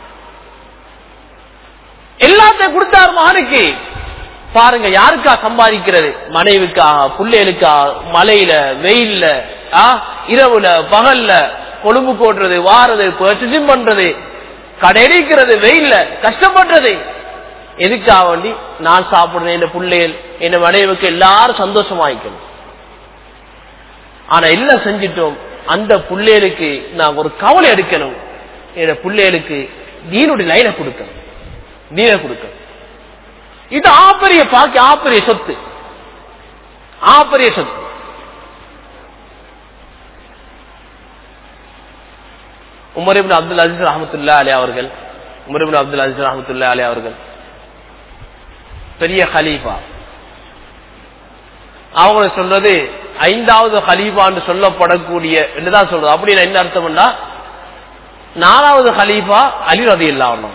எல்லாத்தையும் கொடுத்தார் மகனுக்கு பாருங்க யாருக்கா சம்பாதிக்கிறது மனைவிக்கா பிள்ளைகளுக்கா மலையில வெயில்ல இரவுல பகல்ல கொழும்பு கோட்டுறது வாரது பர்ச்சேசிங் பண்றது கடைக்கிறது வெயில்ல கஷ்டப்படுறது எதுக்காக வேண்டி நான் சாப்பிடுறேன் என் பிள்ளைகள் என் மனைவிக்கு எல்லாரும் சந்தோஷமாயிக்கணும் ஆனா எல்லாம் செஞ்சிட்டோம் அந்த பிள்ளைகளுக்கு நான் ஒரு கவலை எடுக்கணும் என் பிள்ளைகளுக்கு தீனுடைய லைனை கொடுக்கணும் தீனை கொடுக்கணும் இது ஆப்பரிய பாக்கி ஆப்பரிய சொத்து ஆப்பரிய சொத்து உமர் இப்னு அப்துல் அஜீஸ் ரஹமத்துல்லா அலி அவர்கள் உமர் இப்னு அப்துல் அஜீஸ் ரஹமத்துல்லா அலி அவர்கள் பெரிய ஹலீஃபா அவங்க சொல்றது ஐந்தாவது ஹலீஃபான்னு சொல்லப்படக்கூடிய என்றுதான் சொல்றது அப்படின்னு என்ன அர்த்தம்னா நாலாவது ஹலீஃபா அலி ரதி இல்லாம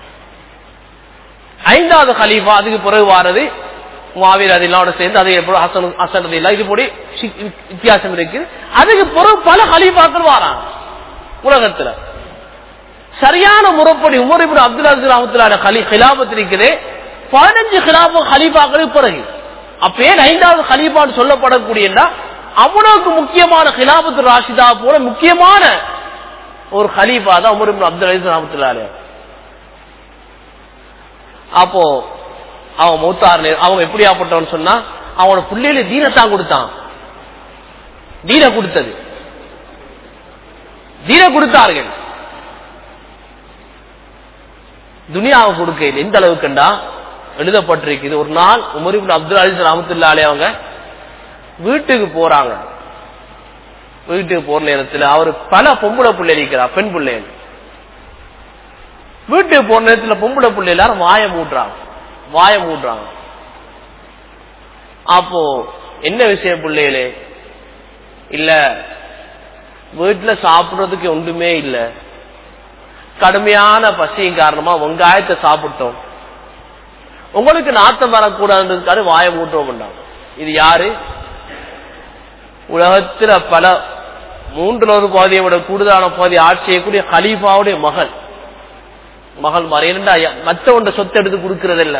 ஐந்தாவது ஹலீஃபா அதுக்கு பிறகு வாரது மாவீர் அதில்லாவோட சேர்ந்து அது எப்படி ஹசன் ஹசன் ரதி இல்லா இது போடி சி- வித்தியாசம் இருக்கு அதுக்கு பிறகு பல ஹலீஃபாக்கள் வாராங்க உலகத்துல சரியான முறைப்படி உமர் இப்னு அப்துல் அஜீஸ் ரஹமத்துல்லாஹி ஹலி ஹிலாபத் இருக்குது பதினஞ்சு ஹிலாப ஹலீஃபாக்களுக்கு பிறகு அப்பே ஐந்தாவது ஹலீஃபான்னு சொல்லப்படக்கூடிய அவ்வளவுக்கு முக்கியமான ஹிலாபத்து ராஷிதா போல முக்கியமான ஒரு ஹலீஃபா தான் உமர் இப்னு அப்துல் அஜீஸ் ரஹமத்துல்லாஹி அப்போ அவன் மூத்தார் அவங்க எப்படியாப்பட்டவன் சொன்னா அவனோட பிள்ளையில தீனத்தான் கொடுத்தான் தீன கொடுத்தது தீன கொடுத்தார்கள் துனியாவை கொடுக்க எந்த அளவுக்குண்டா எழுதப்பட்டிருக்குது ஒரு நாள் உமரிபின் அப்துல் அலிஸ் ரஹமத்துல்லாலே அவங்க வீட்டுக்கு போறாங்க வீட்டுக்கு போற நேரத்தில் அவர் பல பொம்பளை பிள்ளை இருக்கிறார் பெண் பிள்ளைகள் வீட்டுக்கு போற நேரத்தில் பொம்பளை பிள்ளை எல்லாரும் வாய மூட்டுறாங்க வாய மூட்டுறாங்க அப்போ என்ன விஷயம் பிள்ளைகளே இல்ல வீட்டுல சாப்பிடுறதுக்கு ஒன்றுமே இல்ல கடுமையான பசியின் காரணமா வெங்காயத்தை சாப்பிட்டோம் உங்களுக்கு நாத்தம் வரக்கூடாதுன்றதுக்காக வாய மூட்டுவோம் இது யாரு உலகத்துல பல மூன்றுல ஒரு பகுதியை விட கூடுதலான பகுதி ஆட்சி செய்யக்கூடிய கலீஃபாவுடைய மகள் மகள் மாறி இரண்டா மற்ற ஒன்றை சொத்து எடுத்து கொடுக்கறதில்ல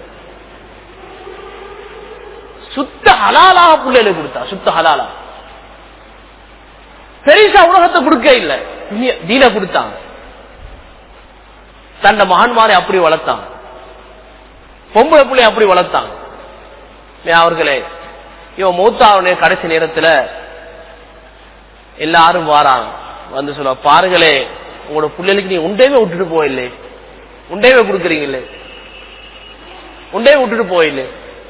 சுத்த ஹலாலாக பிள்ளைகளுக்கு கொடுத்தா சுத்த ஹலாலா பெரிசா உலகத்தை கொடுக்க இல்ல தீன கொடுத்தாங்க தன்னை மகன்மாரை அப்படி வளர்த்தாங்க பொம்பளை பிள்ளை அப்படி வளர்த்தாங்க அவர்களே இவன் மூத்தாவுடைய கடைசி நேரத்துல எல்லாரும் வாராங்க வந்து சொல்ல பாருங்களே உங்களோட பிள்ளைகளுக்கு நீ உண்டையுமே விட்டுட்டு போயில்லை உண்டையுமே கொடுக்குறீங்களே உண்டையை விட்டுட்டு போயில்லை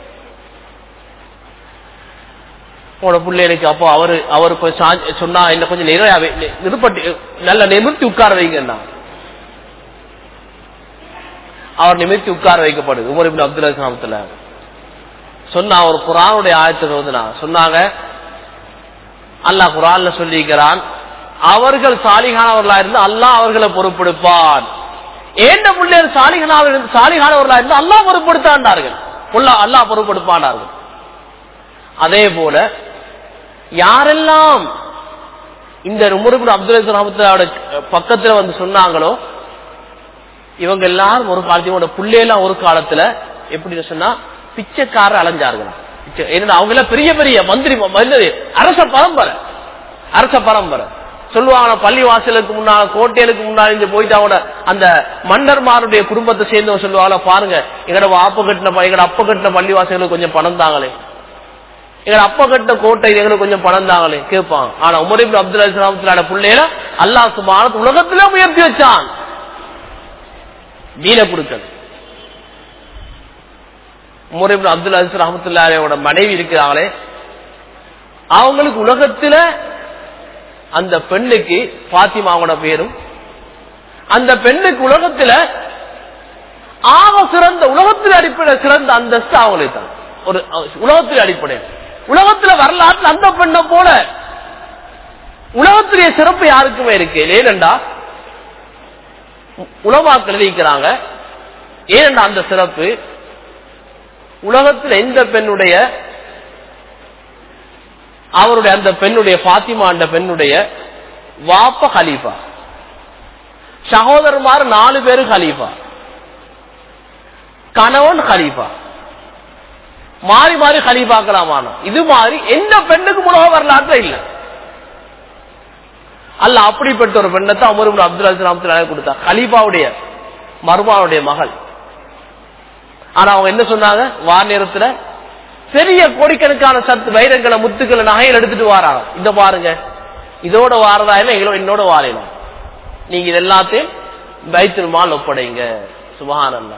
உங்களோட பிள்ளைகளுக்கு அப்போ அவரு அவர் கொஞ்சம் சா- சொன்னா என்ன கொஞ்சம் நிறைய நிருப்பட்டி நல்ல நிமிர்த்தி உட்கார வைங்கன்னா அவர் நிமிர்த்தி உட்கார வைக்கப்படுது உமர் இப்னு அப்துல் அஸ்லாமத்துல சொன்னா ஒரு குரானுடைய ஆயத்தில் ஓதுனா சொன்னாங்க அல்லாஹ் குரான்ல சொல்லியிருக்கிறான் அவர்கள் சாலிகானவர்களா இருந்து அல்லாஹ் அவர்களை பொறுப்பெடுப்பான் ஏண்ட பிள்ளைகள் சாலிகானவர் சாலிகானவர்களா இருந்து அல்லாஹ் பொறுப்படுத்தாண்டார்கள் புல்லா- அல்லாஹ் பொறுப்பெடுப்பானார்கள் அதே போல யாரெல்லாம் இந்த உமருபின் அப்துல் ரஹமத்தோட பக்கத்துல வந்து சொன்னாங்களோ இவங்க எல்லாரும் ஒரு காலத்துல இவங்களோட பிள்ளையெல்லாம் ஒரு காலத்துல எப்படின்னு சொன்னா பிச்சைக்காரர் அலைஞ்சார்களாம் பிச்சை- ஏன்னா அவங்க எல்லாம் பெரிய பெரிய மந்திரி மந்திரி அரச பரம்பரை அரச பரம்பரை சொல்லுவாங்க பள்ளி வாசலுக்கு முன்னால கோட்டைகளுக்கு முன்னாடி இங்க போயிட்டு அவங்க அந்த மன்னர்மாருடைய குடும்பத்தை சேர்ந்தவங்க சொல்லுவாங்க பாருங்க எங்கட அப்ப கட்டின ப- எங்கட அப்ப கட்டின பள்ளி வாசலுக்கு கொஞ்சம் பணம் தாங்களே எங்க அப்பா கட்ட கோட்டை எங்களுக்கு கொஞ்சம் பணம் தாங்களே கேட்பான் ஆனா உமரிபின் அப்துல் அலிஸ்லாமத்திலான பிள்ளையில அல்லாஹ் சுபான உலகத்துல உயர்த்தி வச்சான் தீன கொடுக்கது உமரிபின் அப்துல் அலிஸ் ரஹமத்துல்லாவோட மனைவி இருக்கிறாங்களே அவங்களுக்கு உலகத்துல அந்த பெண்ணுக்கு பாத்திமாவோட பேரும் அந்த பெண்ணுக்கு உலகத்துல ஆக சிறந்த உலகத்தில் அடிப்படை சிறந்த அந்தஸ்து அவங்களுக்கு தான் ஒரு உலகத்தில் அடிப்படை உலகத்துல வரலாற்று அந்த பெண்ணை போல உலகத்திலேயே சிறப்பு யாருக்குமே இருக்கு ஏனென்றா உலமாக்கள் எழுதிக்கிறாங்க ஏனென்றா அந்த சிறப்பு உலகத்தில் எந்த பெண்ணுடைய அவருடைய அந்த பெண்ணுடைய பாத்திமா என்ற பெண்ணுடைய வாப்ப ஹலீஃபா சகோதரமார் நாலு பேரு ஹலீஃபா கணவன் ஹலீஃபா மாறி மாறி ஹலீஃபாக்கலாமான இது மாதிரி எந்த பெண்ணுக்கு உலக வரலாற்று இல்ல அல்ல அப்படிப்பட்ட ஒரு பெண்ணை தான் அமர் இப்னு அப்துல் அஜீஸ் ரஹ்மத்துல்லாஹி கொடுத்தா ஹலீஃபாவுடைய மருமாவுடைய மகள் ஆனா அவங்க என்ன சொன்னாங்க வார நேரத்துல பெரிய கோடிக்கணக்கான சத்து வைரங்களை முத்துக்களை நகையில் எடுத்துட்டு வாராங்க இந்த பாருங்க இதோட வாரதா இல்ல எங்களோட என்னோட வாரையலாம் நீங்க இது எல்லாத்தையும் பைத்துல் மால் ஒப்படைங்க சுபஹானல்லா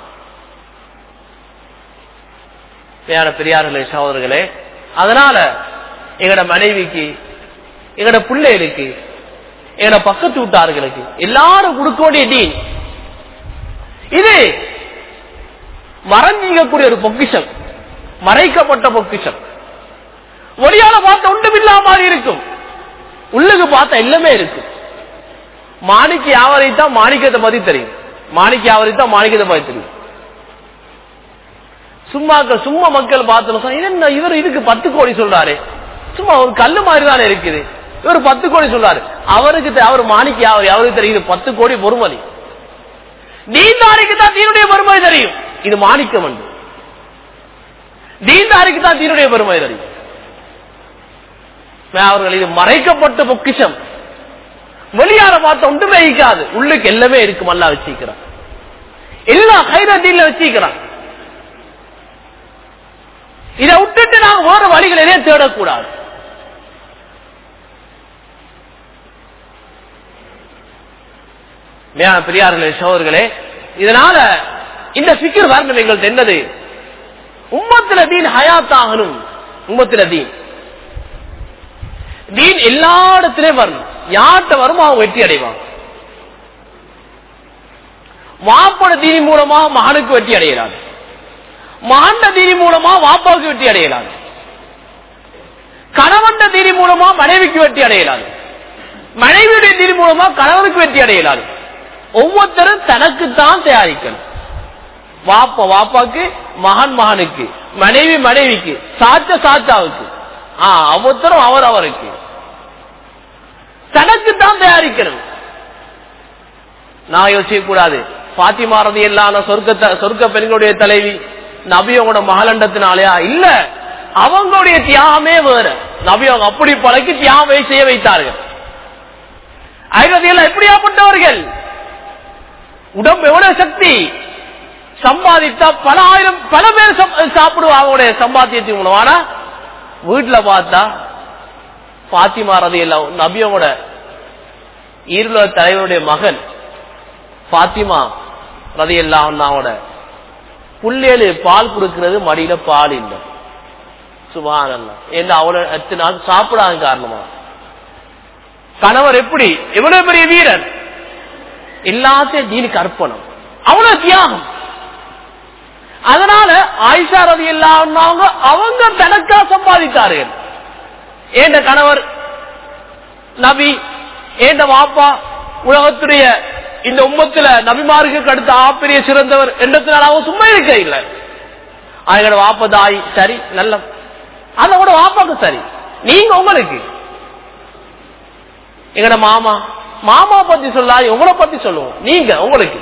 பேர பெரியார்களே சகோதரர்களே அதனால எங்கட மனைவிக்கு எங்கட பிள்ளைகளுக்கு என பக்கத்து விட்டார்களுக்கு எல்லாரும் கொடுக்க வேண்டிய டீன் இது மறைஞ்சிக்கக்கூடிய ஒரு பொக்கிஷம் மறைக்கப்பட்ட பொக்கிஷம் ஒளியால பார்த்த ஒன்றுமில்லா மாதிரி இருக்கும் உள்ளுக்கு பார்த்தா எல்லாமே இருக்கு மாணிக்கு யாவரைத்தான் மாணிக்கத்தை பத்தி தெரியும் மாணிக்கு யாவரைத்தான் மாணிக்கத்தை பத்தி தெரியும் சும்மா சும்மா மக்கள் பார்த்தோம் என்ன இவர் இதுக்கு பத்து கோடி சொல்றாரு சும்மா ஒரு கல்லு மாதிரி தானே இருக்குது இவர் பத்து கோடி சொல்றாரு அவருக்கு தெ- அவர் மாணிக்கு யாவர் அவருக்கு தெரியும் இது பத்து கோடி பொறுமதி நீந்தாரிக்கு தான் தீனுடைய பெருமை தெரியும் இது மாணிக்கம் என்று நீந்தாரிக்கு தான் தீனுடைய பெருமை தெரியும் அவர்கள் இது மறைக்கப்பட்ட பொக்கிஷம் வெளியார பார்த்த ஒன்றுமே இருக்காது உள்ளுக்கு எல்லாமே இருக்கும் அல்லா வச்சிருக்கிறான் எல்லா கைரத்தில வச்சிருக்கிறான் இதை விட்டுட்டு நாங்க வேற வழிகளிலே தேடக்கூடாது மேலான பெரியார்களே சோர்களே இதனால இந்த சிக்கர் வரணும் எங்கள்ட்ட என்னது உம்மத்துல தீன் ஹயாத்தாகணும் உம்மத்துல தீன் தீன் எல்லா இடத்திலையும் வரணும் யார்கிட்ட வரும் அவன் வெற்றி அடைவான் வாப்பட தீனி மூலமா மகனுக்கு வெற்றி அடைகிறான் மகண்ட தீனி மூலமா வாப்பாவுக்கு வெற்றி அடையலாம் கணவன் தீனி மூலமா மனைவிக்கு வெற்றி அடையலாம் மனைவியுடைய தீனி மூலமா கணவனுக்கு வெற்றி அடையலாம் ஒவ்வொருத்தரும் தனக்குத்தான் தயாரிக்கணும் வாப்பா வாப்பாக்கு மகன் மகனுக்கு மனைவி மனைவிக்கு சாச்ச சாச்சாவுக்கு ஆஹ் ஒவ்வொருத்தரும் அவர் அவருக்கு தனக்குத்தான் தயாரிக்கணும் நான் யோசிக்க கூடாது பாத்திமா ரதி இல்லாத சொர்க்க சொர்க்க பெண்களுடைய தலைவி நபியோட மகளண்டத்தினாலயா இல்ல அவங்களுடைய தியாகமே வேற நபியோக அப்படி பழக்கி தியாகமே செய்ய வைத்தார்கள் ஐரதியில் எப்படியாப்பட்டவர்கள் உடம்பு எவ்வளவு சக்தி சம்பாதித்தா பல ஆயிரம் பல பேர் சம்- சாப்பிடுவாங்க அவங்களுடைய சம்பாத்தியத்தின் மூலம் ஆனா வீட்டுல பார்த்தா பாத்திமா ரதி எல்லாம் நபியோட ஈருல தலைவருடைய மகன் பாத்திமா ரதி எல்லாம் புள்ளேலு பால் கொடுக்கிறது மடியில பால் இல்லை சுபானல்லாம் என்ன அவ்வளவு எத்தனை நாள் சாப்பிடாத காரணமா கணவர் எப்படி எவ்வளவு பெரிய வீரன் எல்லாத்தையும் தீனுக்கு அர்ப்பணம் அவ்வளவு தியாகம் அதனால ஆயிஷா ரதி எல்லாம் அவங்க தனக்கா சம்பாதித்தார்கள் ஏண்ட கணவர் நபி ஏண்ட வாப்பா உலகத்துடைய இந்த உம்மத்துல நபிமாருக்கு அடுத்த ஆப்பிரிய சிறந்தவர் என்றதுனால அவன் சும்மா இருக்க இல்லை அவங்களோட வாப்ப தாய் சரி நல்ல அதோட வாப்பாக்கு சரி நீங்க உங்களுக்கு எங்கட மாமா மாமா பத்தி சொல்லாது உங்களை பத்தி சொல்லுவோம் நீங்க உங்களுக்கு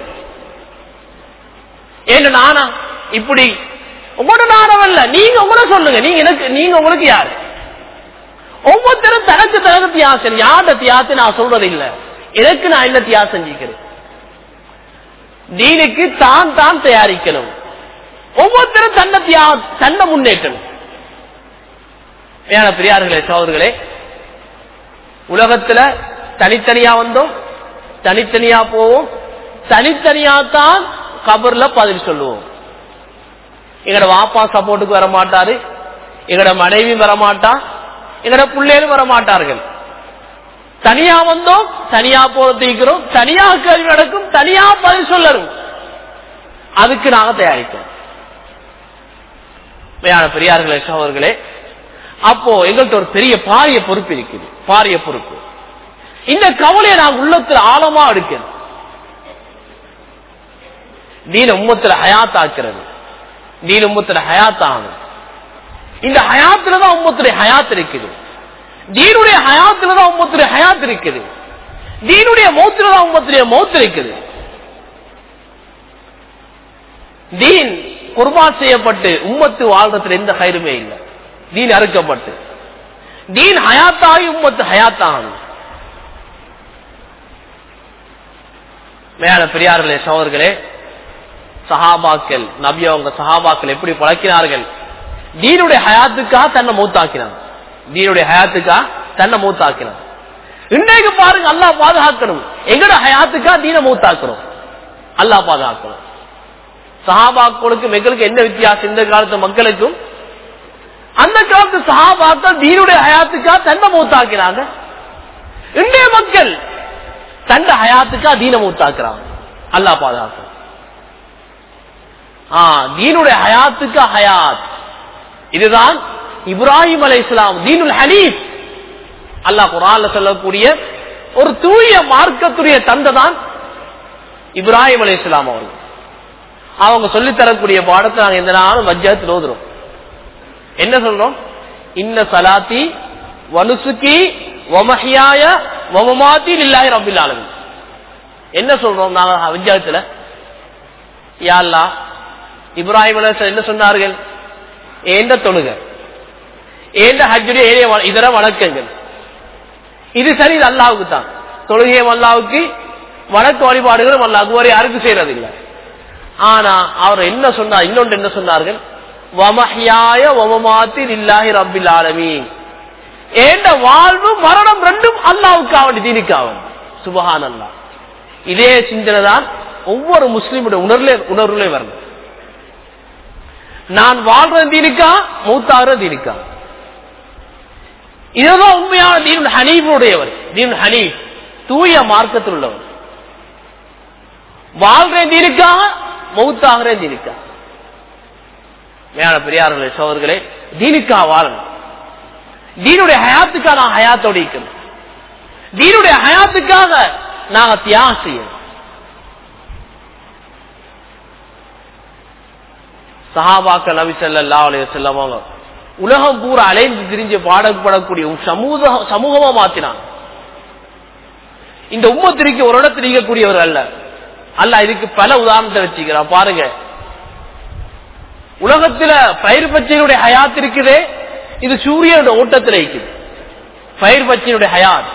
ஏன்னு நானா இப்படி உங்களோட நானவல்ல நீங்க உங்களை சொல்லுங்க நீங்க எனக்கு நீங்க உங்களுக்கு யாரு ஒவ்வொருத்தரும் தனக்கு தனக்கு தியாசம் யார்ட தியாசம் நான் சொல்றது இல்ல எனக்கு நான் என்ன தியாசம் செஞ்சுக்கிறேன் தீனுக்கு தான் தான் தயாரிக்கணும் ஒவ்வொருத்தரும் தன்னை தியா தன்னை முன்னேற்றணும் ஏன பெரியார்களே சோதர்களே உலகத்துல தனித்தனியா வந்தோம் தனித்தனியா போவோம் தனித்தனியா தான் கபர்ல பதில் சொல்லுவோம் எங்கட வாப்பா சப்போர்ட்டுக்கு வர மாட்டாரு எங்கட மனைவி வர மாட்டா எங்கட பிள்ளைகளும் வர மாட்டார்கள் தனியா வந்தோம் தனியா போறதுக்கிறோம் தனியா கேள்வி நடக்கும் தனியா பதில் சொல்லணும் அதுக்கு நாங்க தயாரிக்கிறோம் உண்மையான பெரியார்களே சகோதரர்களே அப்போ எங்கள்கிட்ட ஒரு பெரிய பாரிய பொறுப்பு இருக்குது பாரிய பொறுப்பு இந்த கவலையை நாங்க உள்ளத்துல ஆழமா எடுக்கணும் நீல உம்மத்துல ஹயாத்தாக்குறது நீல உம்மத்துல ஹயாத்தாகணும் இந்த ஹயாத்துல தான் உம்மத்துடைய ஹயாத் இருக்குது தீனுடைய ஹயாத்துல தான் உம்மத்துடைய ஹயாத் இருக்குது தீனுடைய மௌத்துல தான் உம்மத்துடைய மௌத்து இருக்குது தீன் குர்பான் செய்யப்பட்டு உம்மத்து வாழ்றதுல எந்த கயிறுமே இல்லை தீன் அறுக்கப்பட்டு தீன் ஹயாத்தாகி உம்மத்து ஹயாத்தாகணும் மேல பெரியார்களே சோதர்களே சஹாபாக்கள் நபி அவங்க சஹாபாக்கள் எப்படி பழக்கினார்கள் தீனுடைய ஹயாத்துக்காக தன்னை மூத்தாக்கினான் தீனுடைய ஹயாத்துக்காக தன்னை மூத்தாக்கினான் இன்றைக்கு பாருங்க அல்லா பாதுகாக்கணும் எங்கட ஹயாத்துக்காக தீன மூத்தாக்கணும் அல்லா பாதுகாக்கணும் சஹாபாக்களுக்கும் எங்களுக்கு என்ன வித்தியாசம் இந்த காலத்து மக்களுக்கும் அந்த காலத்து சஹாபாக்கள் தீனுடைய ஹயாத்துக்காக தன்னை மூத்தாக்கினாங்க இன்றைய மக்கள் தண்ட ஹயாத்துக்கா தீன மூத்தாக்குறான் அல்லாஹ் பாதுகாக்க தீனுடைய ஹயாத்துக்கு ஹயாத் இதுதான் இப்ராஹிம் அலை இஸ்லாம் தீனுல் ஹனீப் அல்லாஹ் குரான்ல சொல்லக்கூடிய ஒரு தூய மார்க்கத்துடைய தந்தை தான் இப்ராஹிம் அலை இஸ்லாம் அவர்கள் அவங்க சொல்லித் தரக்கூடிய பாடத்தை நாங்க எந்த நாளும் வஜ்ஜத்தில் ஓதுறோம் என்ன சொல்றோம் இன்ன சலாத்தி வனுசுக்கி வமஹியாய வமமாத்தி இல்லாஹி ரபில் ஆலமின் என்ன சொல்றோம் நாங்க விஜயத்துல யாழ்லா இப்ராஹிம் அலைஹிஸ்ஸலாம் என்ன சொன்னார்கள் ஏண்ட தொழுக ஏண்ட ஹஜ்ஜுடைய ஏரிய வ- இதர வணக்கங்கள் இது சரி இது அல்லாவுக்கு தான் தொழுகையும் அல்லாவுக்கு வணக்க வழிபாடுகளும் அல்லாஹ் வேற யாருக்கும் செய்யறது இல்லை ஆனா அவர் என்ன சொன்னார் இன்னொன்று என்ன சொன்னார்கள் வமஹியாய வமமாத்தி இல்லாஹி ரப்பில் ஆலமீன் ஏண்ட வாழ்வு மரணம் ரெண்டும் அல்லாவுக்கு அவன் தீனிக்காவன் சுபஹான் அல்லா இதே சிந்தனை தான் ஒவ்வொரு முஸ்லீமுடைய உணர்வுல உணர்வுல வரணும் நான் வாழ்றது தீனிக்கா மூத்தாகிறது தீனிக்கா இதுதான் உண்மையான தீன் ஹனீஃபுடையவர் தீன் ஹனீஃப் தூய மார்க்கத்தில் உள்ளவர் வாழ்றேன் தீனிக்கா மௌத்தாகிறேன் தீனிக்கா மேல பெரியார்களே சோதர்களே தீனுக்கா வாழணும் தீனுடைய ஹயாத்துக்காக நான் ஹயாத்தோட இருக்கணும் தீனுடைய ஹயாத்துக்காக நாங்க தியாகம் செய்யணும் சஹாபாக்கள் நபி ஸல்லல்லாஹு அலைஹி வஸல்லம் அவங்க உலகம் பூரா அலைந்து திரிஞ்சு பாடப்படக்கூடிய ஒரு சமூக சமூகமா மாத்தினாங்க இந்த உம்மத்திற்கு ஒரு இடத்தில் இருக்கக்கூடியவர் அல்ல அல்ல இதுக்கு பல உதாரணத்தை வச்சுக்கிறான் பாருங்க உலகத்துல பயிர் பச்சையினுடைய ஹயாத் இருக்குதே இது சூரியனுடைய ஓட்டத்தில் இருக்குது பயிர் பச்சையினுடைய ஹயாத்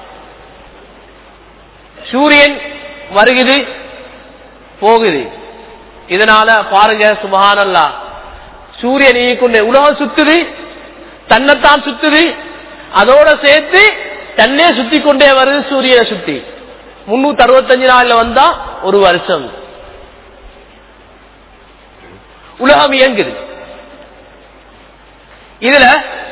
சூரியன் வருகுது போகுது இதனால பாருங்க சுபஹானல்லா சூரியன் இயக்கொண்ட உலகம் சுத்துது தன்னைத்தான் சுத்துது அதோட சேர்த்து தன்னே சுத்தி கொண்டே வருது சூரியனை சுத்தி முன்னூத்தி அறுபத்தஞ்சு நாள்ல வந்தா ஒரு வருஷம் உலகம் இயங்குது இதுல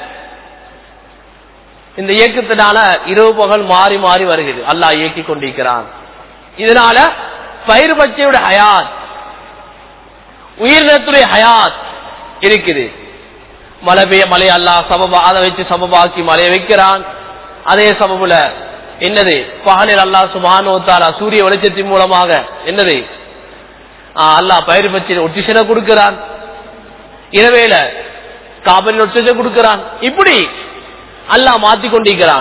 இந்த இயக்கத்தினால இரவு பகல் மாறி மாறி வருகிறது அல்லாஹ் இயக்கி கொண்டிருக்கிறான் இதனால பயிர் பச்சையோட ஹயாத் உயிரினத்துடைய ஹயாத் இருக்குது மழை பெய்ய மழை அல்லாஹ் சபபா அதை வச்சு சபபாக்கி மழையை வைக்கிறான் அதே சபபுல என்னது பகலில் அல்லாஹ் சுபானோத்தாரா சூரிய வெளிச்சத்தின் மூலமாக என்னது ஆஹ் அல்லாஹ் பயிர் பச்சை ஒட்டிஷனை கொடுக்கிறான் இரவேல காபலில் ஒட்டிஷனை கொடுக்கிறான் இப்படி அல்லாஹ் மாத்தி கொண்டிருக்கிறான்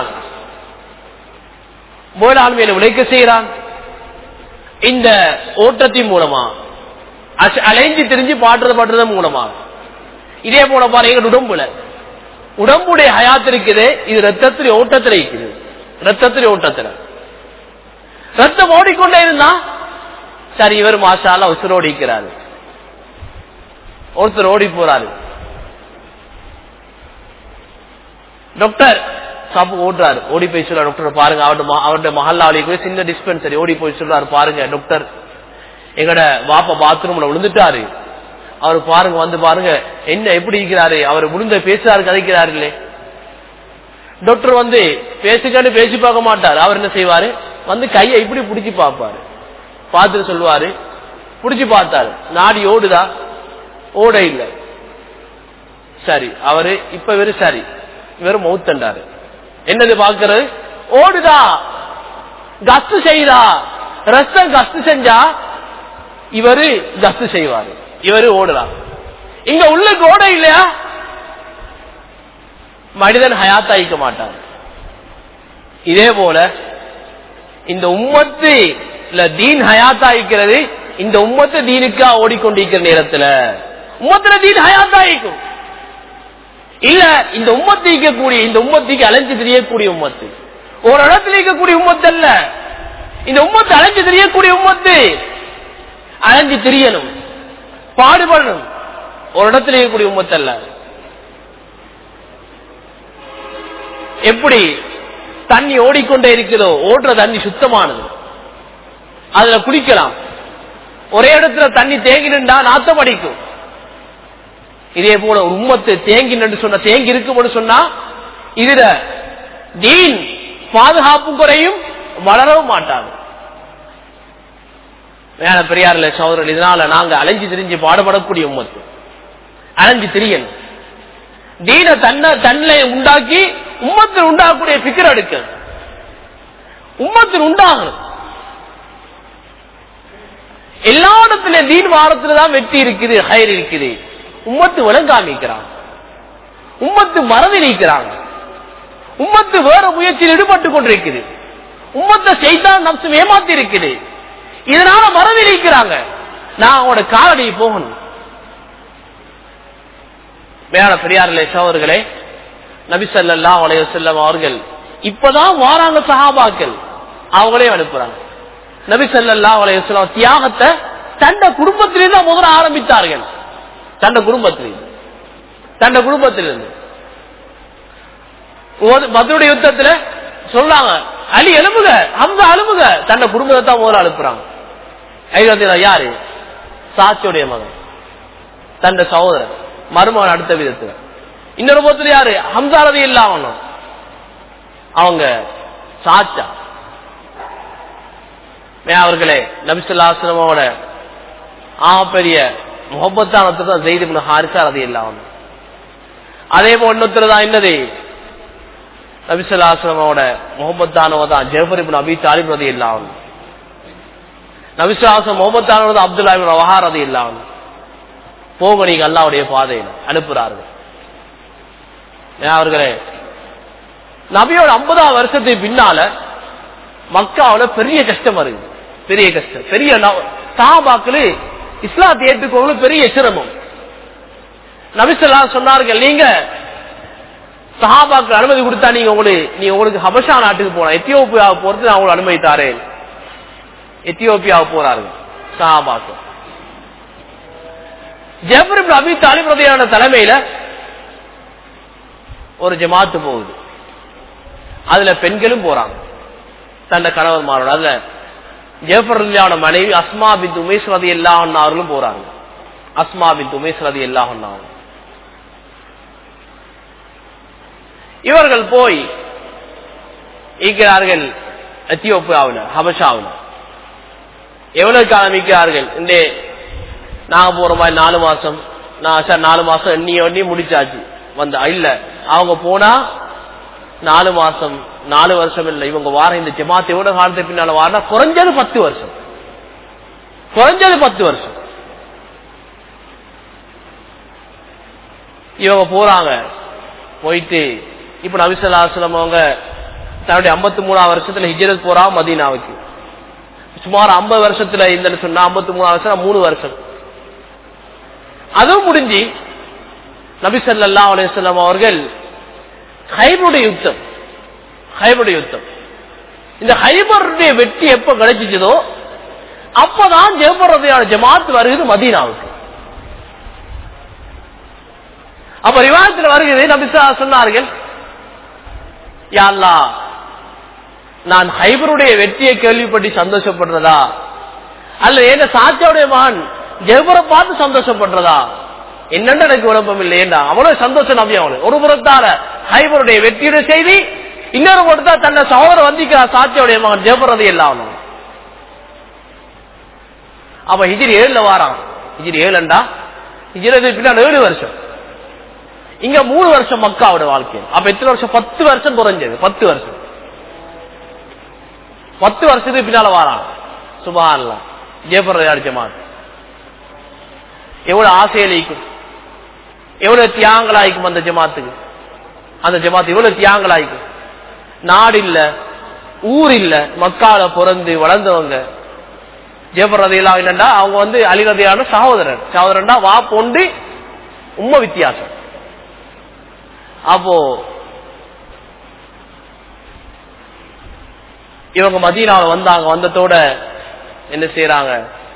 மேலாண்மையில உழைக்க செய்கிறான் இந்த ஓட்டத்தின் மூலமா அச- அலைஞ்சு திரிஞ்சு பாடுறது பாடுறது மூலமா இதே போல பாருங்க உடம்புல உடம்புடைய ஹயாத் இருக்குது இது ரத்தத்திலே ஓட்டத்தில் இருக்குது ரத்தத்திலே ஓட்டத்தில் ரத்தம் ஓடிக்கொண்டே இருந்தா சரி இவர் மாஷால உசுரோடி இருக்கிறாரு ஒருத்தர் ஓடி போறாரு டாக்டர் சாப்பு ஓடுறாரு ஓடி போய் சொல்றாரு டாக்டர் பாருங்க அவருடைய ம- அவருடைய மஹல்லாவுக்கு சின்ன டிஸ்பென்சரி ஓடி போய் சொல்றாரு பாருங்க டாக்டர் எங்கட வாப்பா பாத்ரூம்ல விழுந்துட்டாரு அவர் பாருங்க வந்து பாருங்க என்ன எப்படி இருக்கிறாரு அவர் விழுந்த பேசுறாரு கதைக்கிறாருங்களே டாக்டர் வந்து பேசுக்கன்னு பேசி பார்க்க மாட்டார் அவர் என்ன செய்வாரு வந்து கையை இப்படி பிடிச்சு பார்ப்பாரு பார்த்துட்டு சொல்லுவாரு பிடிச்சு பார்த்தாரு நாடி ஓடுதா ஓட இல்ல சரி அவரு இப்ப இவரு சரி இவரு மௌத்தண்டாரு என்னது பாக்குறது ஓடுதா கஸ்து செய்தா ரத்தம் கஸ்து செஞ்சா இவரு கஸ்து செய்வாரு இவரு ஓடுறார் இங்க உள்ளுக்கு ஓட இல்லையா மனிதன் ஹயாத்தாயிக்க மாட்டான் இதே போல இந்த உம்மத்து இல்ல தீன் ஹயாத்தாயிக்கிறது இந்த உம்மத்து தீனுக்கா ஓடிக்கொண்டிருக்கிற நேரத்துல உம்மத்துல தீன் ஹயாத்தாயிக்கும் இல்ல இந்த உம்மத்து இருக்கக்கூடிய இந்த உம்மத்துக்கு அலைஞ்சு தெரியக்கூடிய உம்மத்து ஒரு இடத்துல இருக்கக்கூடிய உம்மத்து அல்ல இந்த உம்மத்து அலைஞ்சு தெரியக்கூடிய உம்மத்து அலைஞ்சு தெரியணும் பாடுபடணும் ஒரு இடத்துல இருக்கக்கூடிய உம்மத்து அல்ல எப்படி தண்ணி ஓடிக்கொண்டே இருக்குதோ ஓடுற தண்ணி சுத்தமானது அதுல குளிக்கலாம் ஒரே இடத்துல தண்ணி தேங்கி நின்றா நாத்தம் அடிக்கும் இதே போல ஒரு உம்மத்து தேங்கி நின்று சொன்ன தேங்கி இருக்கும் சொன்னா இதுல தீன் பாதுகாப்பும் குறையும் வளரவும் மாட்டாங்க வேற பெரியார்ல சோதரர் இதனால நாங்க அலைஞ்சு திரிஞ்சு பாடுபடக்கூடிய உம்மத்து அலைஞ்சு திரியணும் தீன தன்னை தன்னை உண்டாக்கி உம்மத்தில் உண்டாகக்கூடிய பிக்கர் எடுக்க உம்மத்தில் உண்டாகணும் எல்லா இடத்துல தீன் வாரத்துல தான் வெற்றி இருக்குது ஹயர் இருக்குது உம்மத்து விளங்காமிக்கிறாங்க உம்மத்து மறதி நீக்கிறாங்க உம்மத்து வேற முயற்சியில் ஈடுபட்டு கொண்டிருக்குது உம்மத்தை செய்தான் நம்சம் ஏமாத்தி இருக்குது இதனால மறதி நீக்கிறாங்க நான் அவனோட காலடி போகணும் மேல பெரியார்களே சோழர்களே நபிசல்லா அலைய செல்லம் அவர்கள் இப்பதான் வாராங்க சஹாபாக்கள் அவங்களே அனுப்புறாங்க நபிசல்லா அலைய செல்லம் தியாகத்தை தண்ட குடும்பத்திலிருந்து தான் முதல்ல ஆரம்பித்தார்கள் தண்ட குடும்பத்திலிருந்து தண்ட குடும்பத்திலிருந்து பத்ருடைய யுத்தத்துல சொல்றாங்க அலி எழுப்புக அந்த அழுப்புக தன்னை குடும்பத்தை தான் முதல்ல அனுப்புறாங்க ஐநூத்தி யாரு சாட்சியுடைய மகன் தன் சகோதரன் மருமகன் அடுத்த விதத்துல இன்னொரு பொறுத்தல யாரு ஹம்சாரதி இல்லாம அவங்க சாச்சா அவர்களே நபிசுல்லாசிரமோட ஆ பெரிய முகப்பத்தானத்துக்கு தான் செய்தி ஹாரிசா ரதி இல்லாம அதே போல் தான் என்னது நபிசுல்லாசிரமோட முகமத்தானவ தான் ஜெஃபர் அபி தாலிப் ரதி இல்லாம நபிசுல்லாசம் முகமத்தானவ அப்துல்லா ரவஹா ரதி இல்லாம போக நீங்க அல்லாவுடைய பாதையில் அனுப்புறார்கள் அவர்களே நபியோட ஐம்பதாம் வருஷத்துக்கு பின்னால மக்காவில பெரிய கஷ்டம் வருது பெரிய கஷ்டம் பெரிய சாபாக்களு இஸ்லாத்தை ஏற்றுக்கோங்க பெரிய சிரமம் நபிசல்லா சொன்னார்கள் நீங்க சஹாபாக்கு அனுமதி கொடுத்தா நீங்க உங்களுக்கு நீ உங்களுக்கு ஹபஷா நாட்டுக்கு போன எத்தியோப்பியாவை போறது நான் உங்களுக்கு அனுமதி தாரேன் எத்தியோப்பியாவை போறார்கள் சஹாபாக்கு ஜெபர் அபி தாலிபிரதையான தலைமையில ஒரு ஜமாத்து போகுது அதுல பெண்களும் போறாங்க தன்னை கணவன்மாரோட அதுல ஜெஃபர்லியான மனைவி அஸ்மா பின் உமேஷ் ரதி எல்லாரும் போறாங்க அஸ்மா பின் உமேஷ் ரதி எல்லாரும் இவர்கள் போய் இருக்கிறார்கள் எத்தியோப்பியாவில் ஹபஷாவில் எவ்வளவு காலம் இருக்கிறார்கள் இந்த நாங்க போற மாதிரி நாலு மாசம் நான் சார் நாலு மாசம் எண்ணி எண்ணி முடிச்சாச்சு வந்த இல்ல அவங்க போனா நாலு மாசம் நாலு வருஷம் இல்ல இவங்க வார இந்த ஜமாத் எவ்வளவு காலத்துக்கு பின்னால வாரா குறைஞ்சது பத்து வருஷம் குறைஞ்சது பத்து வருஷம் இவங்க போறாங்க போயிட்டு இப்ப நபிசல்லாஸ்லம் அவங்க தன்னுடைய ஐம்பத்தி மூணாவது வருஷத்துல ஹிஜரத் போறா மதீனாவுக்கு சுமார் ஐம்பது வருஷத்துல இந்த சொன்னா ஐம்பத்தி மூணாவது வருஷம் மூணு வருஷம் அதுவும் முடிஞ்சு நபிசல்லா அலையம் அவர்கள் ஹைபருடைய யுத்தம் ஹைபருடைய யுத்தம் இந்த ஹைபருடைய வெற்றி எப்ப கிடைச்சிச்சதோ அப்பதான் ஜெபரதையான ஜமாத் வருகிறது மதீனாவுக்கு அப்ப ரிவாயத்தில் வருகிறது நபிசா சொன்னார்கள் யாழ்லா நான் ஹைபருடைய வெற்றியை கேள்விப்பட்டு சந்தோஷப்படுறதா அல்ல ஏன்னா சாத்தியாவுடைய மகன் ஜெபரை பார்த்து சந்தோஷப்படுறதா என்னென்ன எனக்கு விளப்பம் இல்லையேண்டா அவ்வளவு சந்தோஷம் நம்பி அவனு ஒரு புறத்தால ஹைபருடைய வெற்றியுடைய செய்தி இன்னொரு புறத்தா தன்னை சகோதர வந்திக்கிறார் சாத்தியாவுடைய மகன் ஜெபரதை எல்லாம் அப்ப ஹிஜிரி ஏழுல வாரான் ஹிஜிரி ஏழுண்டா ஹிஜிரது பின்னாடி ஏழு வருஷம் இங்க மூணு வருஷம் மக்காவோட வாழ்க்கை அப்ப எத்தனை வருஷம் பத்து வருஷம் குறைஞ்சது பத்து வருஷம் பத்து வருஷத்துக்கு பின்னால வாரான் சுபஹான்லாம் ஜெயபுர ஜமாத் எவ்வளவு ஆசையளிக்கும் எவ்வளவு தியாகங்களாய்க்கும் அந்த ஜமாத்துக்கு அந்த ஜமாத்து எவ்வளவு தியாகங்களாய்க்கும் நாடு இல்ல ஊர் இல்ல மக்கால பிறந்து வளர்ந்தவங்க ஜெபர் ரதையெல்லாம் என்னண்டா அவங்க வந்து அலிரதையான சகோதரன் சகோதரன்டா வா பொண்டு உண்மை வித்தியாசம் அப்போ இவங்க மதீனாவில் வந்தாங்க வந்ததோட என்ன செய்யறாங்க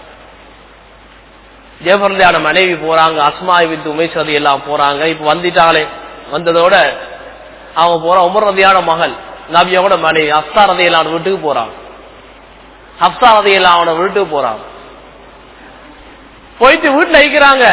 ஜெயபரதியான மனைவி போறாங்க அஸ்மாய் வித்து உமேஷ் ரதி எல்லாம் போறாங்க இப்ப வந்துட்டாங்களே வந்ததோட அவங்க போற உமர் ரதியான மகள் நபியோட மனைவி அஸ்தா ரதையெல்லாம் வீட்டுக்கு போறாங்க ஹப்சா ரதையெல்லாம் அவன வீட்டுக்கு போறாங்க போயிட்டு வீட்டுல இருக்கிறாங்க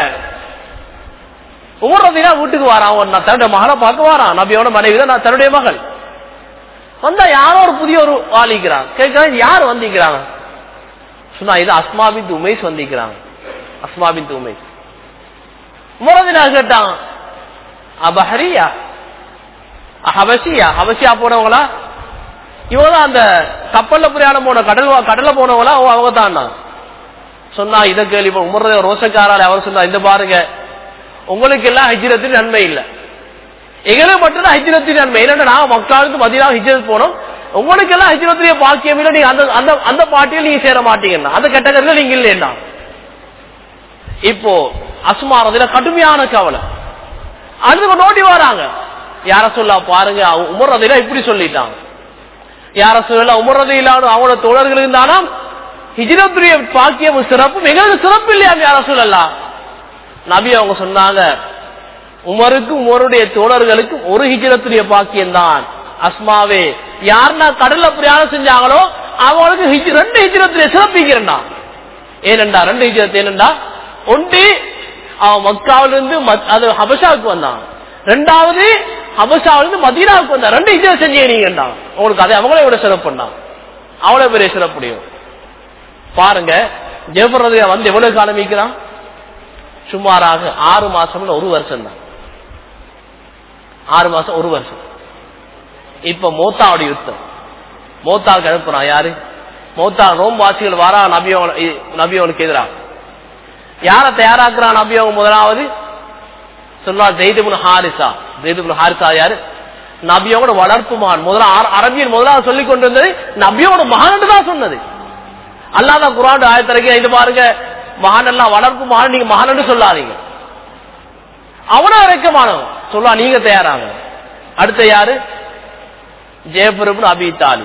உமர் ரதினா வீட்டுக்கு வரான் அவன் நான் தன்னுடைய மகளை பார்க்க வரான் நபியோட மனைவி தான் நான் தன்னுடைய மகள் வந்தா யாரோ ஒரு புதிய ஒரு வாலிக்கிறாங்க கேட்கிறாங்க யார் வந்திக்கிறாங்க சொன்னா இது அஸ்மாபின் உமேஷ் வந்திக்கிறாங்க அஸ்மாபின் உமேஷ் முரதினா கேட்டாங்க அபஹரியா ஹபசியா ஹபசியா போனவங்களா இவங்க தான் அந்த கப்பல்ல பிரயாணம் போன கடல் கடல்ல போனவங்களா ஓ, அவங்க தான் சொன்னா இதை கேள்வி உமர்றத ரோசக்காரால் அவர் சொன்னா இந்த பாருங்க உங்களுக்கு எல்லாம் ஹிஜ்ரத்தின் நன்மை இல்லை எங்களுக்கு மட்டும்தான் ஹிஜ்ரத்தின் நன்மை என்னன்னா நான் மக்களுக்கு மதினா ஹிஜ்ரத் போனோம் உங்களுக்கு எல்லாம் ஹிஜ்ரத்திலேயே பாக்கியம் இல்லை நீங்க அந்த அந்த அந்த பாட்டியில் நீங்க சேர மாட்டீங்கன்னா அந்த கேட்டகரியில் நீங்க இல்லைன்னா இப்போ அசுமாரதுல கடுமையான கவலை அடுத்து நோட்டி வராங்க யார சொல்லா பாருங்க உமர்றதையில இப்படி சொல்லிட்டாங்க யார சொல்ல உமர்றதையிலான அவங்களோட தோழர்கள் இருந்தாலும் ஹிஜ்ரத்துடைய பாக்கியம் சிறப்பும் எங்களுக்கு சிறப்பு இல்லையா யார சொல்லலாம் நபி அவங்க சொன்னாங்க உமருக்கும் உமருடைய தோழர்களுக்கும் ஒரு ஹிஜ்ரத்துடைய பாக்கியம் தான் அஸ்மாவே யாருன்னா கடல்ல பிரயாணம் செஞ்சாங்களோ அவங்களுக்கு ஹிஜ்- ரெண்டு ஹிஜ்ரத்துடைய சிறப்பிக்கிறா ஏனண்டா ரெண்டு ஹிஜ்ரத் ஏனண்டா ஒன்று அவன் மக்காவிலிருந்து மத்- அது ஹபஷாவுக்கு வந்தான் ரெண்டாவது ஹபஷாவிலிருந்து மதீனாவுக்கு வந்தான் ரெண்டு ஹிஜ்ரத் செஞ்சீங்கடா உங்களுக்கு அதை அவங்களே விட சிறப்புண்டான் அவ்வளவு பெரிய சிறப்புடையும் பாருங்க ஜெபரதையா வந்து எவ்வளவு காலம் வைக்கிறான் சுமாராக ஆறு மாசம்ல ஒரு வருஷம் தான் ஆறு மாசம் ஒரு வருஷம் இப்ப மோத்தாவுடைய யுத்தம் மோத்தாவுக்கு அனுப்புறான் யாரு மோத்தா ரோம் வாசிகள் வாரா நபியோ நபியோனுக்கு எதிராக யார தயாராக்குறான் நபியோங்க முதலாவது சொன்னா ஜெய்துபுன் ஹாரிசா ஜெய்துபுன் ஹாரிசா யாரு நபியோட வளர்ப்பு மகான் முதல்ல அர- அரபியன் முதலாவது சொல்லிக் கொண்டிருந்தது நபியோட மகான் தான் சொன்னது அல்லாத குரான் ஆயத்திறக்கி இது பாருங்க மகான் எல்லாம் வளர்ப்பு மகான் நீங்க மகான் சொல்லாதீங்க அவன இறக்கமானவன் சொல்லா நீங்க தயாராங்க அடுத்த யாரு ஜெயபுரம் அபி தாலி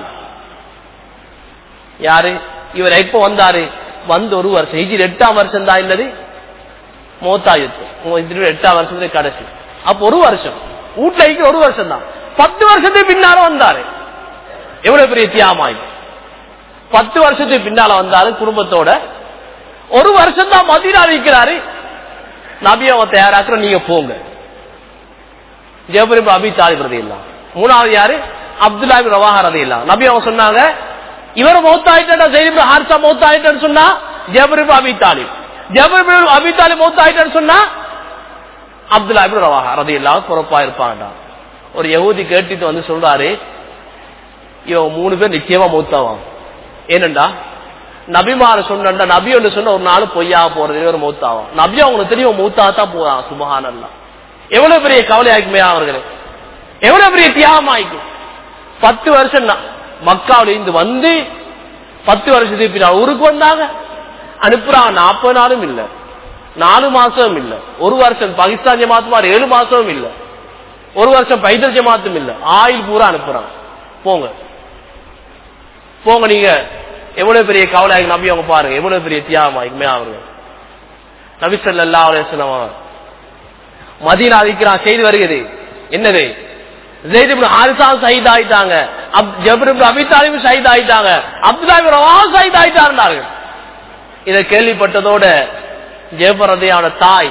யாரு இவர் எப்ப வந்தாரு வந்து ஒரு வருஷம் ஹிஜிர் எட்டாம் வருஷம் தான் இல்லது மோத்தா யுத்தம் ஹிஜ்ரி எட்டாம் வருஷத்துல கடைசி அப்ப ஒரு வருஷம் வீட்டுல இருக்கிற ஒரு வருஷம் தான் பத்து வருஷத்துக்கு பின்னால வந்தாரு எவ்வளவு பெரிய தியாமாய் பத்து வருஷத்துக்கு பின்னால வந்தாரு குடும்பத்தோட ஒரு வருஷம் தான் மதீனா இருக்கிறாரு நபி அவங்க தயாராக்குற நீங்க போங்க ஜெபரிபு அபி தாலிப் ரதி இல்லா மூணாவது யாரு அப்துல்லா ரவாஹா ரதி இல்லா நபி அவங்க சொன்னாங்க இவர் மௌத்தாயிட்டா ஜெயிபு ஹார்சா மௌத்தாயிட்டன்னு சொன்னா ஜெபரிபு அபி தாலிப் ஜெபரிபு அபி தாலிப் மௌத்தாயிட்டன்னு சொன்னா அப்துல்லா ரவாஹா ரதி இல்லா பொறுப்பா இருப்பாங்கடா ஒரு யகூதி கேட்டுட்டு வந்து சொல்றாரு இவன் மூணு பேர் நிச்சயமா மௌத்தாவான் ஏனண்டா நபிமார சொன்னா நபி ஒன்று சொன்ன ஒரு நாள் பொய்யா போறது ஒரு மௌத்தாவான் நபி அவங்களுக்கு தெரியும் மௌத்தா தான் போறான் சுபஹானல்லா எவ்வளவு பெரிய கவலையாக்குமே அவர்களே எவ்வளவு பெரிய தியாகமாய்க்கும் பத்து வருஷம் தான் மக்காவில இருந்து வந்து பத்து வருஷத்துக்கு பின்னால் ஊருக்கு வந்தாங்க அனுப்புறாங்க நாற்பது நாளும் இல்ல நாலு மாசமும் இல்ல ஒரு வருஷம் பாகிஸ்தான் ஜமாத்துமார் ஏழு மாசமும் இல்ல ஒரு வருஷம் பைதல் ஜமாத்தும் இல்ல ஆயில் பூரா அனுப்புறாங்க போங்க போங்க நீங்க எவ்வளவு பெரிய கவலை நபி அவங்க பாருங்க எவ்வளவு பெரிய தியாகமாய்க்குமே அவர்கள் நபி சொல்லா அலையம் மதீனா அதிக்கிறான் செய்தி வருகிறது என்னது ஜெயிது ஹாரிசா சகித் ஆயிட்டாங்க அபிதாலிபு சகித் ஆயிட்டாங்க அப்துல்லாபி ரவா சகித் ஆயிட்டாங்க இதை கேள்விப்பட்டதோட ஜெயபரதையான தாய்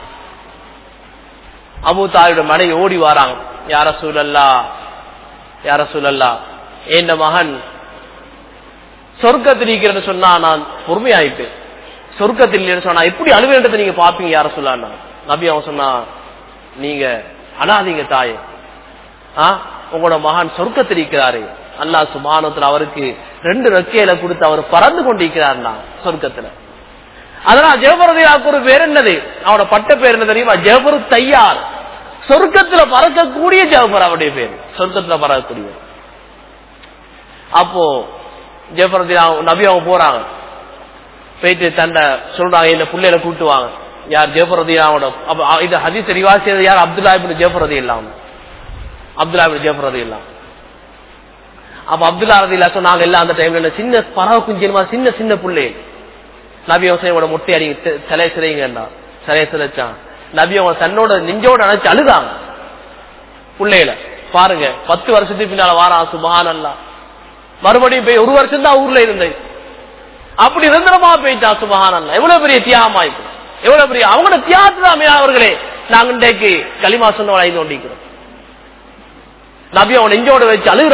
அபு தாயோட மனைவி ஓடி வராங்க யார சூழல்லா யார சூழல்லா என் மகன் சொர்க்கத்தில் இருக்கிறன்னு சொன்னா நான் பொறுமையாயிட்டேன் சொர்க்கத்தில் இல்லைன்னு சொன்னா எப்படி அழுவேன்றதை நீங்க பாப்பீங்க யார சொல்லான்னா நபி அவன் சொன்னா நீங்க அனாதீங்க தாயே ஆ உங்களோட மகான் சொர்க்கத்தில் இருக்கிறாரு அல்லாஹ் சுபானத்துல அவருக்கு ரெண்டு ரெக்கையில கொடுத்து அவர் பறந்து கொண்டிருக்கிறார்னா சொர்க்கத்துல அதனால ஜெயபரதியாவுக்கு ஒரு பேர் என்னது அவனோட பட்ட பேர் என்ன தெரியுமா ஜெயபரு தையார் சொர்க்கத்துல பறக்கக்கூடிய ஜெயபர் அவருடைய பேர் சொர்க்கத்துல பறக்கக்கூடிய அப்போ ஜெயபரதி நபி அவங்க போறாங்க போயிட்டு தண்டை சொல்றாங்க இந்த பிள்ளையில கூட்டுவாங்க யார் ஜெயபரதி அவனோட இது ஹதீஸ் ரிவாசியது யார் அப்துல்லா இபின் ஜெயபரதி இல்லாம அப்துல்லா இபின் ஜெயபரதி இல்லாம அப்ப அப்துல்லா ரதி இல்லா சொன்னாங்க எல்லாம் அந்த டைம்ல சின்ன பறவை குஞ்சினமா சின்ன சின்ன பிள்ளை நபி விவசாயோட முட்டை அடி சிலை சிலைங்கன்னா சிலைய சிலைச்சான் நபி அவங்க தன்னோட நெஞ்சோட நினைச்சு அழுதாங்க பிள்ளையில பாருங்க பத்து வருஷத்துக்கு பின்னால வாரான் சுபஹான் அல்லா மறுபடியும் போய் ஒரு வருஷம் தான் ஊர்ல இருந்தேன் அப்படி நிரந்தரமா போயிட்டான் சுபஹான் அல்லா எவ்வளவு பெரிய தியாகமாயிருக்கு எவ்வளவு பெரிய அவங்களோட தியாகத்துதான் அவர்களே நாங்க இன்றைக்கு களிமா சொன்ன ஐந்து கொண்டிருக்கிறோம் நபி அவன் நெஞ்சோட வச்சு அழுகுறாங்க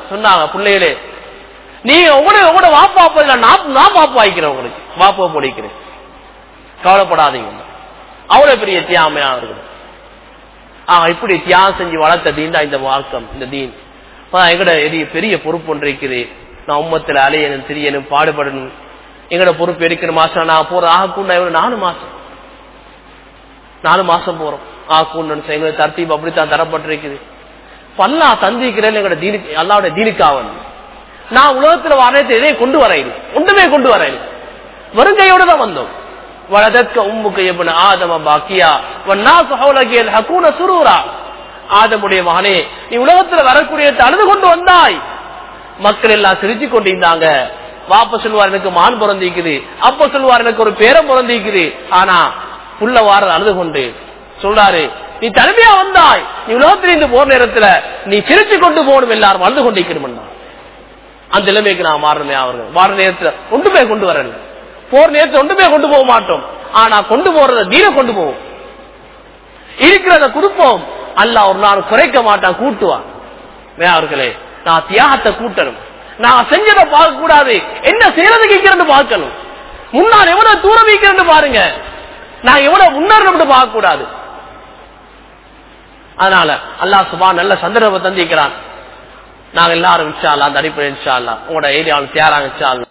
சொன்னாங்க பிள்ளைகளே நீங்க உங்களோட உங்களோட வாப்பா அப்பா நான் நான் வாப்பா வாய்க்கிறேன் உங்களுக்கு வாப்பா பிடிக்கிறேன் கவலைப்படாதீங்க அவ்வளவு பெரிய தியாமையா இருக்குது ஆஹ் இப்படி தியாகம் செஞ்சு வளர்த்த தீன் தான் இந்த மார்க்கம் இந்த தீன் அப்பதான் எங்கட எரிய பெரிய பொறுப்பு ஒன்று இருக்குது நான் உம்மத்துல அலையணும் திரியணும் பாடுபடணும் எங்கட பொறுப்பு இருக்கிற மாசம் நான் போற ஆகக்கூண்டா எவ்வளவு நாலு மாசம் நாலு மாசம் போறோம் ஆகக்கூண்டு எங்களுக்கு தர்த்தீப் அப்படித்தான் தரப்பட்டிருக்குது பல்லா தந்திக்கிறேன் எங்கட தீனுக்கு அல்லாவுடைய தீனுக்காவன் நான் உலகத்துல வரத்தை எதையும் கொண்டு வரையில் ஒன்றுமே கொண்டு வரையில் வருங்கையோட தான் வந்தோம் வலதற்க உம்முக்கு எபுன ஆதம பாக்கியா வண்ணா சஹோலகியல் ஹக்கூன சுரூரா ஆதமுடைய மகனே நீ உலகத்துல வரக்கூடிய அழுது கொண்டு வந்தாய் மக்கள் எல்லாம் சிரிச்சு கொண்டிருந்தாங்க வாப்ப சொல்லுவார் எனக்கு மான் பிறந்திக்குது அப்ப சொல்லுவார் எனக்கு ஒரு பேரம் பிறந்திக்குது ஆனா புள்ள வார அழுது கொண்டு சொல்றாரு நீ தனிமையா வந்தாய் நீ உலகத்திலிருந்து போற நேரத்துல நீ சிரிச்சு கொண்டு போகணும் எல்லாரும் அழுது கொண்டிருக்கணும் அந்த நிலைமைக்கு நான் மாறணுமே அவர்கள் வார நேரத்துல ஒன்றுமே கொண்டு வரல போர் நேரத்தை ஒன்றுமே கொண்டு போக மாட்டோம் ஆனா கொண்டு போறத தீர கொண்டு போவோம் இருக்கிறத கொடுப்போம் அல்ல ஒரு நாள் குறைக்க மாட்டான் கூட்டுவான் அவர்களே நான் தியாகத்தை கூட்டணும் நான் செஞ்சதை பார்க்க கூடாது என்ன செய்யறதுக்கு இருக்கிறது பார்க்கணும் முன்னால் எவ்வளவு தூரம் வைக்கிறது பாருங்க நான் எவ்வளவு முன்னேறணும் பார்க்க கூடாது அதனால அல்லாஹ் சுபா நல்ல சந்தர்ப்பத்தை தந்திக்கிறான் நாங்க எல்லாரும் இன்ஷா அல்லா அந்த அடிப்படை இன்ஷா அல்லா உங்களோட ஏரியாவில் தேராங்க இன்ஷா அல்லா